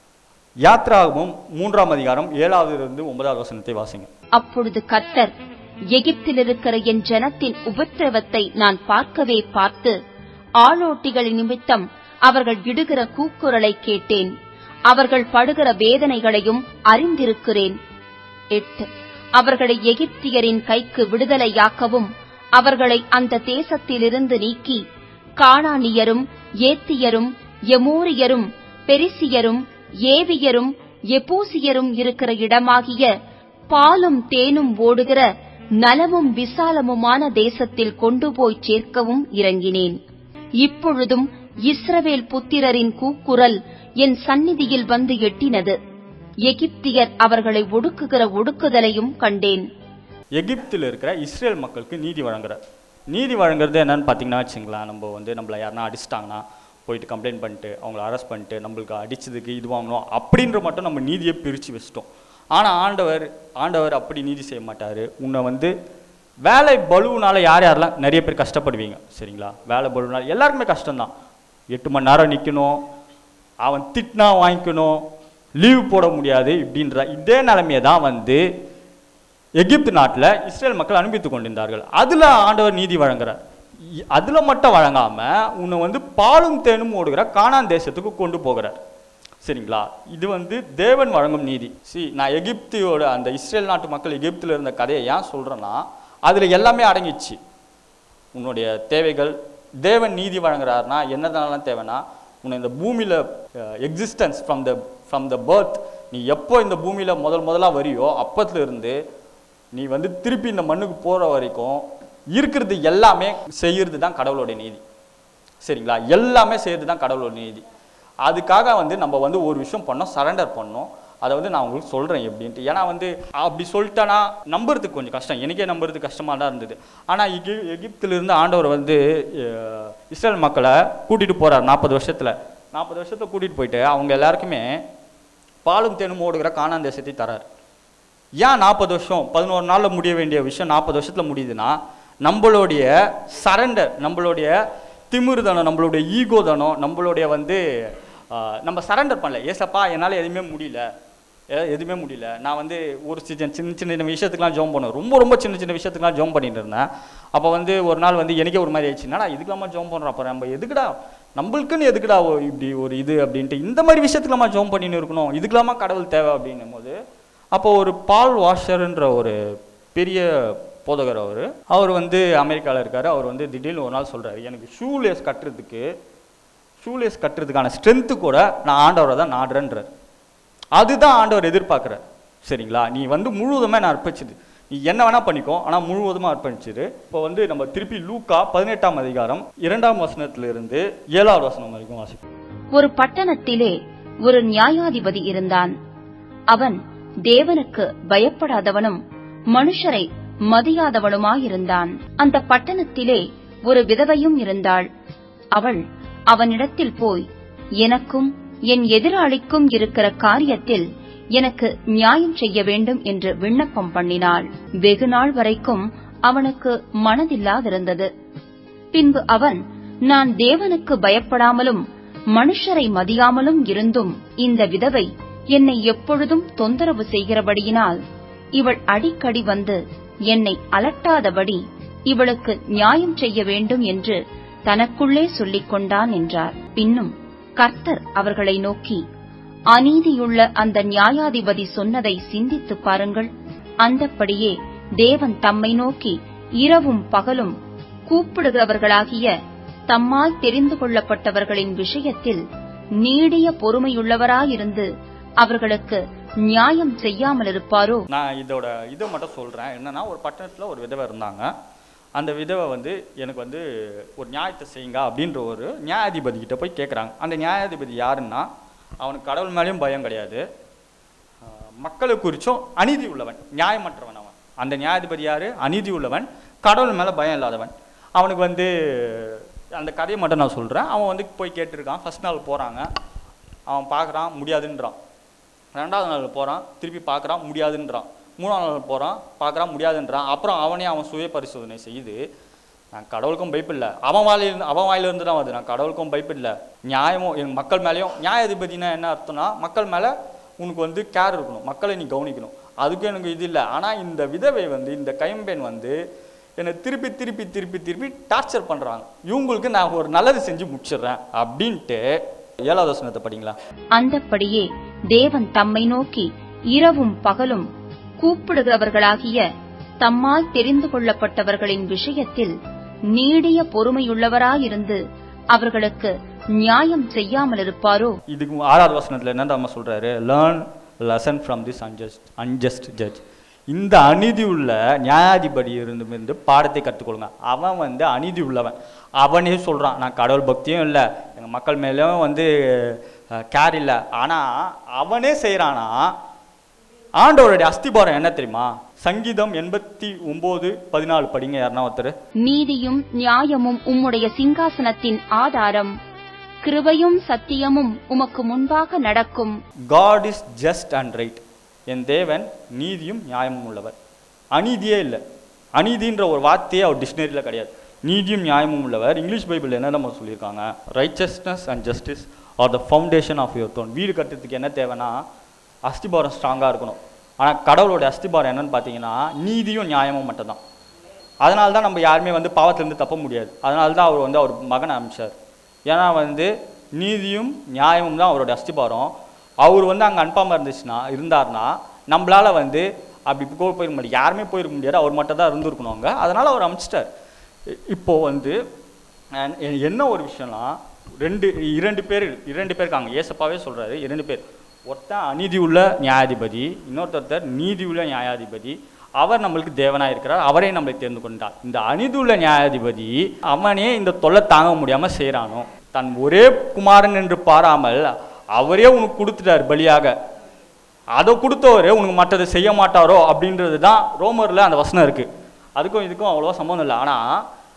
யாத்ராகமும் மூன்றாம் அதிகாரம் ஏழாவது இருந்து ஒன்பதாவது வசனத்தை வாசிங்க அப்பொழுது கர்த்தர் எகிப்தில் இருக்கிற என் ஜனத்தின் உபத்திரவத்தை நான் பார்க்கவே பார்த்து ஆளோட்டிகள் நிமித்தம் அவர்கள் இடுகிற கூக்குரலை கேட்டேன் அவர்கள் படுகிற வேதனைகளையும் அறிந்திருக்கிறேன் எட்டு அவர்களை எகிப்தியரின் கைக்கு விடுதலையாக்கவும் அவர்களை அந்த தேசத்திலிருந்து நீக்கி கானானியரும் ஏத்தியரும் எமோரியரும் பெரிசியரும் ஏவியரும் எபூசியரும் இருக்கிற இடமாகிய பாலும் தேனும் ஓடுகிற நலமும் விசாலமுமான தேசத்தில் கொண்டு போய் சேர்க்கவும் இறங்கினேன் இப்பொழுதும் இஸ்ரவேல் புத்திரரின் கூக்குரல் என் சந்நிதியில் வந்து எட்டினது எகிப்தியர் அவர்களை ஒடுக்குகிற ஒடுக்குதலையும் கண்டேன் எகிப்தில் இருக்கிற இஸ்ரேல் மக்களுக்கு நீதி வழங்குறார் நீதி வழங்குறது என்னன்னு பார்த்தீங்கன்னா வச்சுங்களேன் நம்ம வந்து நம்மளை யாருன்னா அடிச்சிட்டாங்கன்னா போயிட்டு கம்ப்ளைண்ட் பண்ணிட்டு அவங்கள அரெஸ்ட் பண்ணிட்டு நம்மளுக்கு அடிச்சதுக்கு இது வாங்கணும் அப்படின்ற மட்டும் நம்ம நீதியை பிரித்து வச்சிட்டோம் ஆனால் ஆண்டவர் ஆண்டவர் அப்படி நீதி செய்ய மாட்டார் உன்னை வந்து வேலை பலுவுனால யார் யாரெல்லாம் நிறைய பேர் கஷ்டப்படுவீங்க சரிங்களா வேலை பலுவுனால எல்லாருக்குமே கஷ்டம்தான் எட்டு மணி நேரம் நிற்கணும் அவன் திட்டினா வாங்கிக்கணும் லீவ் போட முடியாது இப்படின்ற இதே நிலைமையை தான் வந்து எகிப்து நாட்டில் இஸ்ரேல் மக்கள் அனுபவித்துக் கொண்டிருந்தார்கள் அதில் ஆண்டவர் நீதி வழங்குறார் இ- அதுல மட்டும் வழங்காம உன்னை வந்து பாலும் தேனும் ஓடுகிற கானான் தேசத்துக்கு கொண்டு போகிறார் சரிங்களா இது வந்து தேவன் வழங்கும் நீதி சி நான் எகிப்தியோட அந்த இஸ்ரேல் நாட்டு மக்கள் எகிப்தில் இருந்த கதையை ஏன் சொல்றேன்னா அதுல எல்லாமே அடங்கிச்சு உன்னுடைய தேவைகள் தேவன் நீதி வழங்குறாருன்னா என்னதெல்லாம் தேவைன்னா உன்னை இந்த பூமியில existence from the from the birth நீ எப்போ இந்த பூமியில முதல் முதலா வரியோ அப்பத்துல இருந்து நீ வந்து திருப்பி இந்த மண்ணுக்கு போற வரைக்கும் இருக்கிறது எல்லாமே செய்யறது தான் கடவுளுடைய நீதி சரிங்களா எல்லாமே செய்யறது தான் கடவுளோட நீதி அதுக்காக வந்து நம்ம வந்து ஒரு விஷயம் பண்ணோம் சரண்டர் பண்ணோம் அதை வந்து நான் உங்களுக்கு சொல்கிறேன் எப்படின்ட்டு ஏன்னா வந்து அப்படி சொல்லிட்டேன்னா நம்புறதுக்கு கொஞ்சம் கஷ்டம் எனக்கே நம்புறதுக்கு கஷ்டமாக தான் இருந்தது ஆனால் எகி எகிப்திலிருந்து ஆண்டவர் வந்து அஹ், இஸ்ரேல் மக்களை கூட்டிகிட்டு போகிறார் நாற்பது வருஷத்தில் நாற்பது வருஷத்தில் கூட்டிகிட்டு போயிட்டு அவங்க எல்லாருக்குமே பாலும் தேனும் ஓடுகிற காணான் தேசத்தை தரார் ஏன் நாற்பது வருஷம் பதினோரு நாளில் முடிய வேண்டிய விஷயம் நாற்பது வருஷத்தில் முடியுதுன்னா நம்மளுடைய சரண்டர் நம்மளுடைய திமிருதனம் நம்மளுடைய ஈகோ தனம் நம்மளுடைய வந்து ஆஹ், நம்ம சரண்டர் பண்ணல ஏசப்பா என்னால் எதுவுமே முடியல எ- எதுவுமே முடியல நான் வந்து ஒரு சின்ன சின்ன சின்ன விஷயத்துக்குலாம் ஜோம் பண்ணுவேன் ரொம்ப ரொம்ப சின்ன சின்ன விஷயத்துக்குலாம் ஜோம் பண்ணிட்டு இருந்தேன் அப்போ வந்து ஒரு நாள் வந்து எனக்கே ஒரு மாதிரி ஆயிடுச்சு என்னடா இதுக்கெல்லாமா ஜோம் பண்ணுறோம் அப்போ நம்ம எதுக்குடா நம்மளுக்குன்னு எதுக்குடா ஒரு இப்படி ஒரு இது அப்படின்ட்டு இந்த மாதிரி விஷயத்துக்குலாமா ஜோம் பண்ணின்னு இருக்கணும் இதுக்கெல்லாமா கடவுள் தேவை அப்படின்னும் போது அப்போ ஒரு பால் வாஷர்ன்ற ஒரு பெரிய போதகர் அவர் அவர் வந்து அமெரிக்காவில் இருக்கார் அவர் வந்து திடீர்னு ஒரு நாள் சொல்றாரு எனக்கு ஷூலேஸ் கட்டுறதுக்கு ஷூலேஸ் கட்டுறதுக்கான ஸ்ட்ரென்த்து கூட நான் ஆண்டவரை தான் நாடுறேன்றார் அதுதான் ஆண்டவர் எதிர்பார்க்குறார் சரிங்களா நீ வந்து முழுவதுமே நான் அர்ப்பணிச்சது நீ என்ன வேணா பண்ணிக்கோ ஆனால் முழுவதுமாக அர்ப்பணிச்சிரு இப்போ வந்து நம்ம திருப்பி லூக்கா பதினெட்டாம் அதிகாரம் இரண்டாம் வசனத்திலிருந்து ஏழாவது வசனம் வரைக்கும் வாசிப்போம் ஒரு பட்டணத்திலே ஒரு நியாயாதிபதி இருந்தான் அவன் தேவனுக்கு பயப்படாதவனும் மனுஷரை மதியாதவனுமாயிருந்தான் அந்த பட்டணத்திலே ஒரு விதவையும் இருந்தாள் அவள் அவனிடத்தில் போய் எனக்கும் என் எதிராளிக்கும் இருக்கிற காரியத்தில் எனக்கு நியாயம் செய்ய வேண்டும் என்று விண்ணப்பம் பண்ணினாள் வெகு நாள் வரைக்கும் அவனுக்கு மனதில்லாதிருந்தது பின்பு அவன் நான் தேவனுக்கு பயப்படாமலும் மனுஷரை மதியாமலும் இருந்தும் இந்த விதவை என்னை எப்பொழுதும் தொந்தரவு செய்கிறபடியினால் இவள் அடிக்கடி வந்து என்னை அலட்டாதபடி இவளுக்கு நியாயம் செய்ய வேண்டும் என்று தனக்குள்ளே சொல்லிக் கொண்டான் என்றார் பின்னும் கர்த்தர் அவர்களை நோக்கி அநீதியுள்ள அந்த நியாயாதிபதி சொன்னதை சிந்தித்துப் பாருங்கள் அந்தப்படியே தேவன் தம்மை நோக்கி இரவும் பகலும் கூப்பிடுகிறவர்களாகிய தம்மால் தெரிந்து கொள்ளப்பட்டவர்களின் விஷயத்தில் நீடிய பொறுமையுள்ளவராயிருந்து அவர்களுக்கு நியாயம் செய்யாமலிருப்பாரோ நான் இதோட இதை மட்டும் சொல்கிறேன் என்னன்னா ஒரு பட்டணத்தில் ஒரு விதவை இருந்தாங்க அந்த விதவை வந்து எனக்கு வந்து ஒரு நியாயத்தை செய்யுங்க அப்படின்ற ஒரு நியாயாதிபதி கிட்ட போய் கேட்குறாங்க அந்த நியாயாதிபதி யாருன்னா அவனுக்கு கடவுள் மேலேயும் பயம் கிடையாது ஆஹ் மக்களை குறிச்சும் அநீதி உள்ளவன் நியாயமற்றவன் அவன் அந்த நியாயாதிபதி யாரு அநீதி உள்ளவன் கடவுள் மேலே பயம் இல்லாதவன் அவனுக்கு வந்து அந்த கதையை மட்டும் நான் சொல்கிறேன் அவன் வந்து போய் கேட்டிருக்கான் ஃபர்ஸ்ட் நாள் போகிறாங்க அவன் பார்க்குறான் முடியாதுன்றான் ரெண்டாவது நாள் போகிறான் திருப்பி பார்க்குறான் முடியாதுன்றான் மூணாவது நாள் போகிறான் பார்க்குறான் முடியாதுன்றான் அப்புறம் அவனே அவன் சுய பரிசோதனை செய்து நான் கடவுளுக்கும் பயப்பில்லை அவன் வாயிலிருந்து அவன் வாயிலிருந்து தான் வருது நான் கடவுளுக்கும் பயப்பில்லை நியாயமும் என் மக்கள் மேலேயும் நியாயாதிபதினா என்ன அர்த்தம்னா மக்கள் மேலே உனக்கு வந்து கேர் இருக்கணும் மக்களை நீ கவனிக்கணும் அதுக்கும் எனக்கு இது இல்லை ஆனால் இந்த விதவை வந்து இந்த கைம்பெண் வந்து என்னை திருப்பி திருப்பி திருப்பி திருப்பி டார்ச்சர் பண்ணுறாங்க இவங்களுக்கு நான் ஒரு நல்லது செஞ்சு முடிச்சிடுறேன் அப்படின்ட்டு ஏழாவது வசனத்தை படிங்களா அந்தப்படியே தேவன் தம்மை நோக்கி இரவும் பகலும் கூப்பிடுகிறவர்களாகிய தம்மால் தெரிந்து கொள்ளப்பட்டவர்களின் விஷயத்தில் நீடிய பொறுமையுள்ளவராயிருந்து அவர்களுக்கு நியாயம் செய்யாமலிருப்பாரோ இதுக்கு ஆறாவது வசனத்தில் என்ன நம்ம சொல்றாரு learn lesson from this unjust unjust judge இந்த அநீதி உள்ள நியாயாதிபதி இருந்து பாடத்தை கற்றுக்கொள்ளுங்க அவன் வந்து அநீதி உள்ளவன் அவனே சொல்றான் நான் கடவுள் பக்தியும் இல்லை எங்கள் மக்கள் மேலேயும் வந்து கேர் இல்லை ஆனால் அவனே செய்கிறானா ஆண்டவருடைய அஸ்திபாரம் என்ன தெரியுமா சங்கீதம் எண்பத்தி ஒன்பது பதினாலு படிங்க யாருன்னா ஒருத்தர் நீதியும் நியாயமும் உம்முடைய சிங்காசனத்தின் ஆதாரம் கிருபையும் சத்தியமும் உமக்கு முன்பாக நடக்கும் God is just and right என் தேவன் நீதியும் நியாயமும் உள்ளவர் அநீதியே இல்லை அநீதின்ற ஒரு வார்த்தையே அவர் டிக்ஷனரியில் கிடையாது நீதியும் நியாயமும் உள்ளவர் இங்கிலீஷ் பைபிள் என்ன நம்ம சொல்லியிருக்காங்க righteousness and justice are the foundation of your throne வீடு கட்டுறதுக்கு என்ன தேவைன்னா அஸ்திபாரம் ஸ்ட்ராங்காக இருக்கணும் ஆனால் கடவுளோட அஸ்திபாரம் என்னன்னு பார்த்தீங்கன்னா நீதியும் நியாயமும் மட்டும்தான் அதனால தான் நம்ம யாருமே வந்து பாவத்திலேருந்து தப்ப முடியாது அதனால தான் அவர் வந்து அவர் மகனை அனுப்பிச்சார் ஏன்னா வந்து நீதியும் நியாயமும் தான் அவரோட அஸ்திபாரம் அவர் வந்து அங்கே அனுப்பாமல் இருந்துச்சுன்னா இருந்தார்னா நம்மளால வந்து அப்படி கூட போயிருக்க முடியாது யாருமே போயிருக்க முடியாது அவர் மட்டும் தான் இருந்திருக்கணும் அங்கே அதனால் அவர் அனுப்பிச்சிட்டார் இ- இப்போ வந்து அஹ், எ- என்ன ஒரு விஷயம்னா ரெண்டு இரண்டு பேர் இரண்டு பேர் இருக்காங்க ஏசப்பாவே சொல்றாரு இரண்டு பேர் ஒருத்தன் அநீதி உள்ள நியாயாதிபதி இன்னொருத்தர் நீதி உள்ள நியாயாதிபதி அவர் நம்மளுக்கு தேவனாக இருக்கிறார் அவரே நம்மளை தேர்ந்து கொண்டார் இந்த அநீதி உள்ள நியாயாதிபதி அவனே இந்த தொல்லை தாங்க முடியாம செய்றானோ தன் ஒரே குமாரன் என்று பாராமல் அவரே உனக்கு கொடுத்துட்டார் பலியாக அதை கொடுத்தவரே உனக்கு மற்றதை செய்ய மாட்டாரோ அப்படின்றது தான் ரோமரில் அந்த வசனம் இருக்கு அதுக்கும் இதுக்கும் அவ்வளோவா சம்மந்தம் இல்லை ஆனால்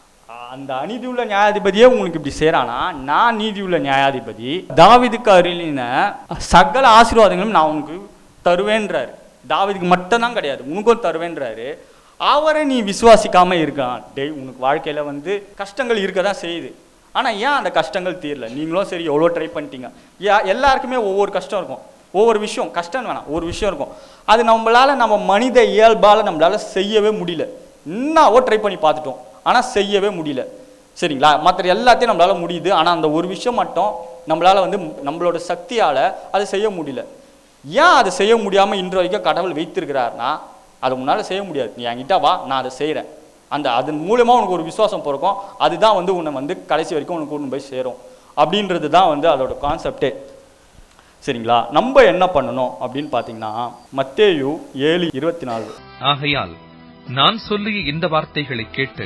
அந்த அநீதி உள்ள நியாயாதிபதியே உங்களுக்கு இப்படி செய்கிறானா நான் நீதி உள்ள நியாயாதிபதி தாவிதுக்கு அருளின சகல ஆசீர்வாதங்களும் நான் உனக்கு தருவேன்றாரு தாவீதுக்கு மட்டும்தான் கிடையாது உனக்கும் தருவேன்றாரு அவரை நீ விசுவாசிக்காம இருக்கான் டேய் உனக்கு வாழ்க்கையில வந்து கஷ்டங்கள் இருக்க தான் செய்யுது ஆனா ஏன் அந்த கஷ்டங்கள் தீரல நீங்களும் சரி எவ்வளோ ட்ரை பண்ணிட்டீங்க யா- எல்லாருக்குமே ஒவ்வொரு கஷ்டம் இருக்கும் ஒவ்வொரு விஷயம் கஷ்டம் வேணாம் ஒரு விஷயம் இருக்கும் அது நம்மளால நம்ம மனித இயல்பால நம்மளால செய்யவே முடியல என்னவோ ட்ரை பண்ணி பார்த்துட்டோம் ஆனா செய்யவே முடியல சரிங்களா மற்ற எல்லாத்தையும் நம்மளால முடியுது ஆனா அந்த ஒரு விஷயம் மட்டும் நம்மளால வந்து நம்மளோட சக்தியால அதை செய்ய முடியல ஏன் அதை செய்ய முடியாம இன்று வரைக்கும் கடவுள் வைத்திருக்கிறார்னா அதை உன்னால செய்ய முடியாது நீ என்கிட்ட வா நான் அதை செய்றேன் அந்த அதன் மூலமா உனக்கு ஒரு விசுவாசம் பிறக்கும் அதுதான் வந்து உன்னை வந்து கடைசி வரைக்கும் உனக்கு கொண்டு போய் சேரும் அப்படின்றது தான் வந்து அதோட கான்செப்டே சரிங்களா நம்ம என்ன பண்ணணும் அப்படின்னு பார்த்தீங்கன்னா மத்தேயு ஏழு இருபத்தி நாலு ஆகையால் நான் சொல்லிய இந்த வார்த்தைகளை கேட்டு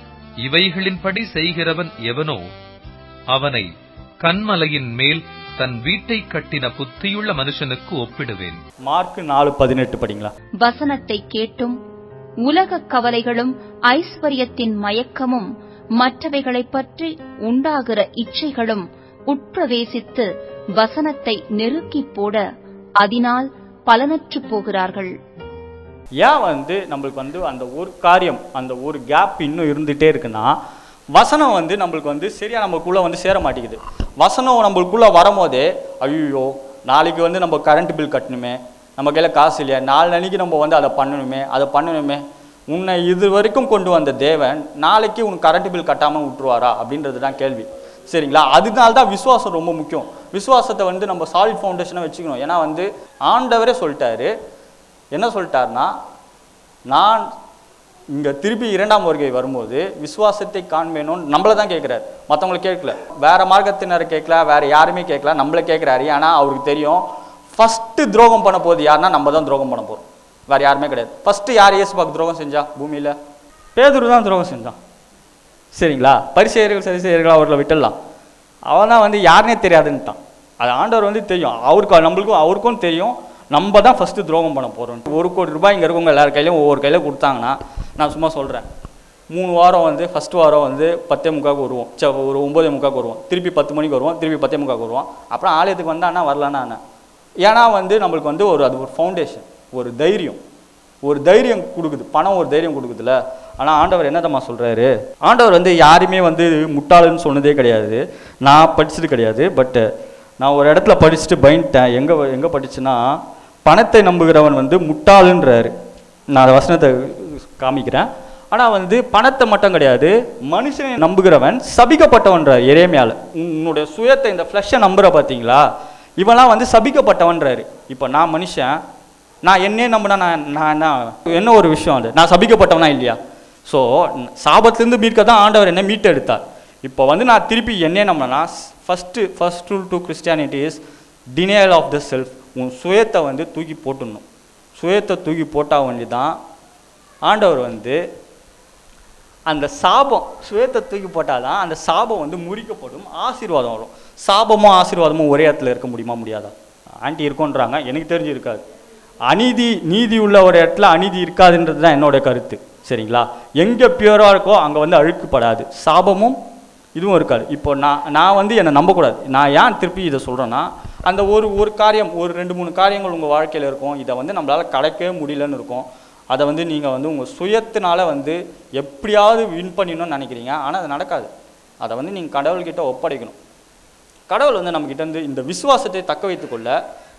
இவைகளின்படி செய்கிறவன் எவனோ அவனை கன்மலையின் மேல் தன் வீட்டை கட்டின புத்தியுள்ள மனுஷனுக்கு ஒப்பிடுவேன் மார்க் நாலு பதினெட்டு படிங்களா வசனத்தை கேட்டும் உலகக் கவலைகளும் ஐஸ்வர்யத்தின் மயக்கமும் மற்றவைகளைப் பற்றி உண்டாகிற இச்சைகளும் உட்பிரவேசித்து வசனத்தை நெருக்கிப் போட அதனால் பலனற்றுப் போகிறார்கள் ஏன் வந்து நம்மளுக்கு வந்து அந்த ஒரு காரியம் அந்த ஒரு கேப் இன்னும் இருந்துகிட்டே இருக்குன்னா வசனம் வந்து நம்மளுக்கு வந்து சரியா நம்மளுக்குள்ள வந்து சேர மாட்டேங்குது வசனம் நம்மளுக்குள்ள வரும்போதே ஐயோ நாளைக்கு வந்து நம்ம கரண்ட் பில் கட்டணுமே நம்ம கையில் காசு இல்லையா நாலு அன்னைக்கு நம்ம வந்து அதை பண்ணணுமே அதை பண்ணணுமே உன்னை இது வரைக்கும் கொண்டு வந்த தேவன் நாளைக்கு உனக்கு கரண்ட் பில் கட்டாமல் விட்டுருவாரா அப்படின்றது தான் கேள்வி சரிங்களா அதனால தான் விசுவாசம் ரொம்ப முக்கியம் விசுவாசத்தை வந்து நம்ம சாலிட் ஃபவுண்டேஷனாக வச்சுக்கணும் ஏன்னா வந்து ஆண்டவரே சொல்லிட்டாரு என்ன சொல்லிட்டாருன்னா நான் இங்கே திருப்பி இரண்டாம் வருகை வரும்போது விசுவாசத்தை காண்பேணும்னு நம்மளை தான் கேட்குறாரு மற்றவங்களை கேட்கல வேற மார்க்கத்தினரை கேட்கல வேற யாருமே கேட்கல நம்மளை கேட்குறாரு ஏன்னா அவருக்கு தெரியும் ஃபஸ்ட்டு துரோகம் பண்ண போகுது யாருன்னா நம்ம தான் துரோகம் பண்ண போகிறோம் வேற யாருமே கிடையாது ஃபஸ்ட்டு யார் இயேசுபாக்கு துரோகம் செஞ்சா பூமியில் பேதுரு தான் துரோகம் செஞ்சான் சரிங்களா பரிசெயர்கள் சரிசெயர்கள் அவர்களை விட்டுடலாம் அவன் தான் வந்து யாருனே தெரியாதுன்ட்டான் அது ஆண்டவர் வந்து தெரியும் அவருக்கு நம்மளுக்கும் அவருக்கும் தெரியும் நம்ம தான் ஃபஸ்ட்டு துரோகம் பண்ண போகிறோம் ஒரு கோடி ரூபாய் இங்கே இருக்கவங்க எல்லார் கையிலையும் ஒவ்வொரு கையில் கொடுத்தாங்கன்னா நான் சும்மா சொல்கிறேன் மூணு வாரம் வந்து ஃபஸ்ட் வாரம் வந்து பத்தே முக்காக்கு வருவோம் சே ஒரு ஒம்பதே முக்காக்கு வருவோம் திருப்பி பத்து மணிக்கு வருவோம் திருப்பி பத்தே முக்காக்கு வருவோம் அப்புறம் ஆலயத்துக்கு வந்தான்னா வரலான்னா என்ன ஏன்னா வந்து நம்மளுக்கு வந்து ஒரு அது ஒரு ஃபவுண்டேஷன் ஒரு தைரியம் ஒரு தைரியம் கொடுக்குது பணம் ஒரு தைரியம் கொடுக்குதுல்ல ஆனால் ஆண்டவர் என்னதம்மா சொல்கிறாரு ஆண்டவர் வந்து யாருமே வந்து முட்டாளுன்னு சொன்னதே கிடையாது நான் படிச்சது கிடையாது பட்டு நான் ஒரு இடத்துல படிச்சுட்டு பயந்துட்டேன் எங்கே எங்கே படிச்சுன்னா பணத்தை நம்புகிறவன் வந்து முட்டாளுன்றாரு நான் அந்த வசனத்தை காமிக்கிறேன் ஆனால் வந்து பணத்தை மட்டும் கிடையாது மனுஷனை நம்புகிறவன் சபிக்கப்பட்டவன்றார் எரேமியால உன்னுடைய சுயத்தை இந்த ஃப்ளஷை நம்புற பார்த்தீங்களா இவன்லாம் வந்து சபிக்கப்பட்டவன்றாரு இப்போ நான் மனுஷன் நான் என்னே நம்பினா நான் நான் என்ன என்ன ஒரு விஷயம் அது நான் சபிக்கப்பட்டவனா இல்லையா ஸோ சாபத்திலேருந்து மீட்க தான் ஆண்டவர் என்ன மீட்டு எடுத்தார் இப்போ வந்து நான் திருப்பி என்னே நம்பினா first first rule to Christianity is denial of the self உன் சுயத்தை வந்து தூக்கி போட்டுடணும் சுயத்தை தூக்கி போட்டால் வேண்டி தான் ஆண்டவர் வந்து அந்த சாபம் சுயத்தை தூக்கி போட்டால் தான் அந்த சாபம் வந்து முறிக்கப்படும் ஆசீர்வாதம் வரும் சாபமும் ஆசீர்வாதமும் ஒரே இடத்துல இருக்க முடியுமா முடியாதா ஆண்டி இருக்குன்றாங்க எனக்கு தெரிஞ்சு இருக்காது அநீதி நீதி உள்ள ஒரு இடத்துல அநீதி இருக்காதுன்றது தான் என்னோட கருத்து சரிங்களா எங்கே பியூராக இருக்கோ அங்கே வந்து அழுக்குப்படாது சாபமும் இதுவும் இருக்காது இப்போ நான் நான் வந்து என்னை நம்பக்கூடாது நான் ஏன் திருப்பி இதை சொல்கிறேன்னா அந்த ஒரு ஒரு காரியம் ஒரு ரெண்டு மூணு காரியங்கள் உங்கள் வாழ்க்கையில் இருக்கும் இதை வந்து நம்மளால் கடக்கவே முடியலன்னு இருக்கும் அதை வந்து நீங்கள் வந்து உங்கள் சுயத்தினால வந்து எப்படியாவது வின் பண்ணிடணும்னு நினைக்கிறீங்க ஆனால் அது நடக்காது அதை வந்து நீங்கள் கடவுள்கிட்ட ஒப்படைக்கணும் கடவுள் வந்து நம்மக்கிட்ட இருந்து இந்த விசுவாசத்தை தக்க வைத்துக்கொள்ள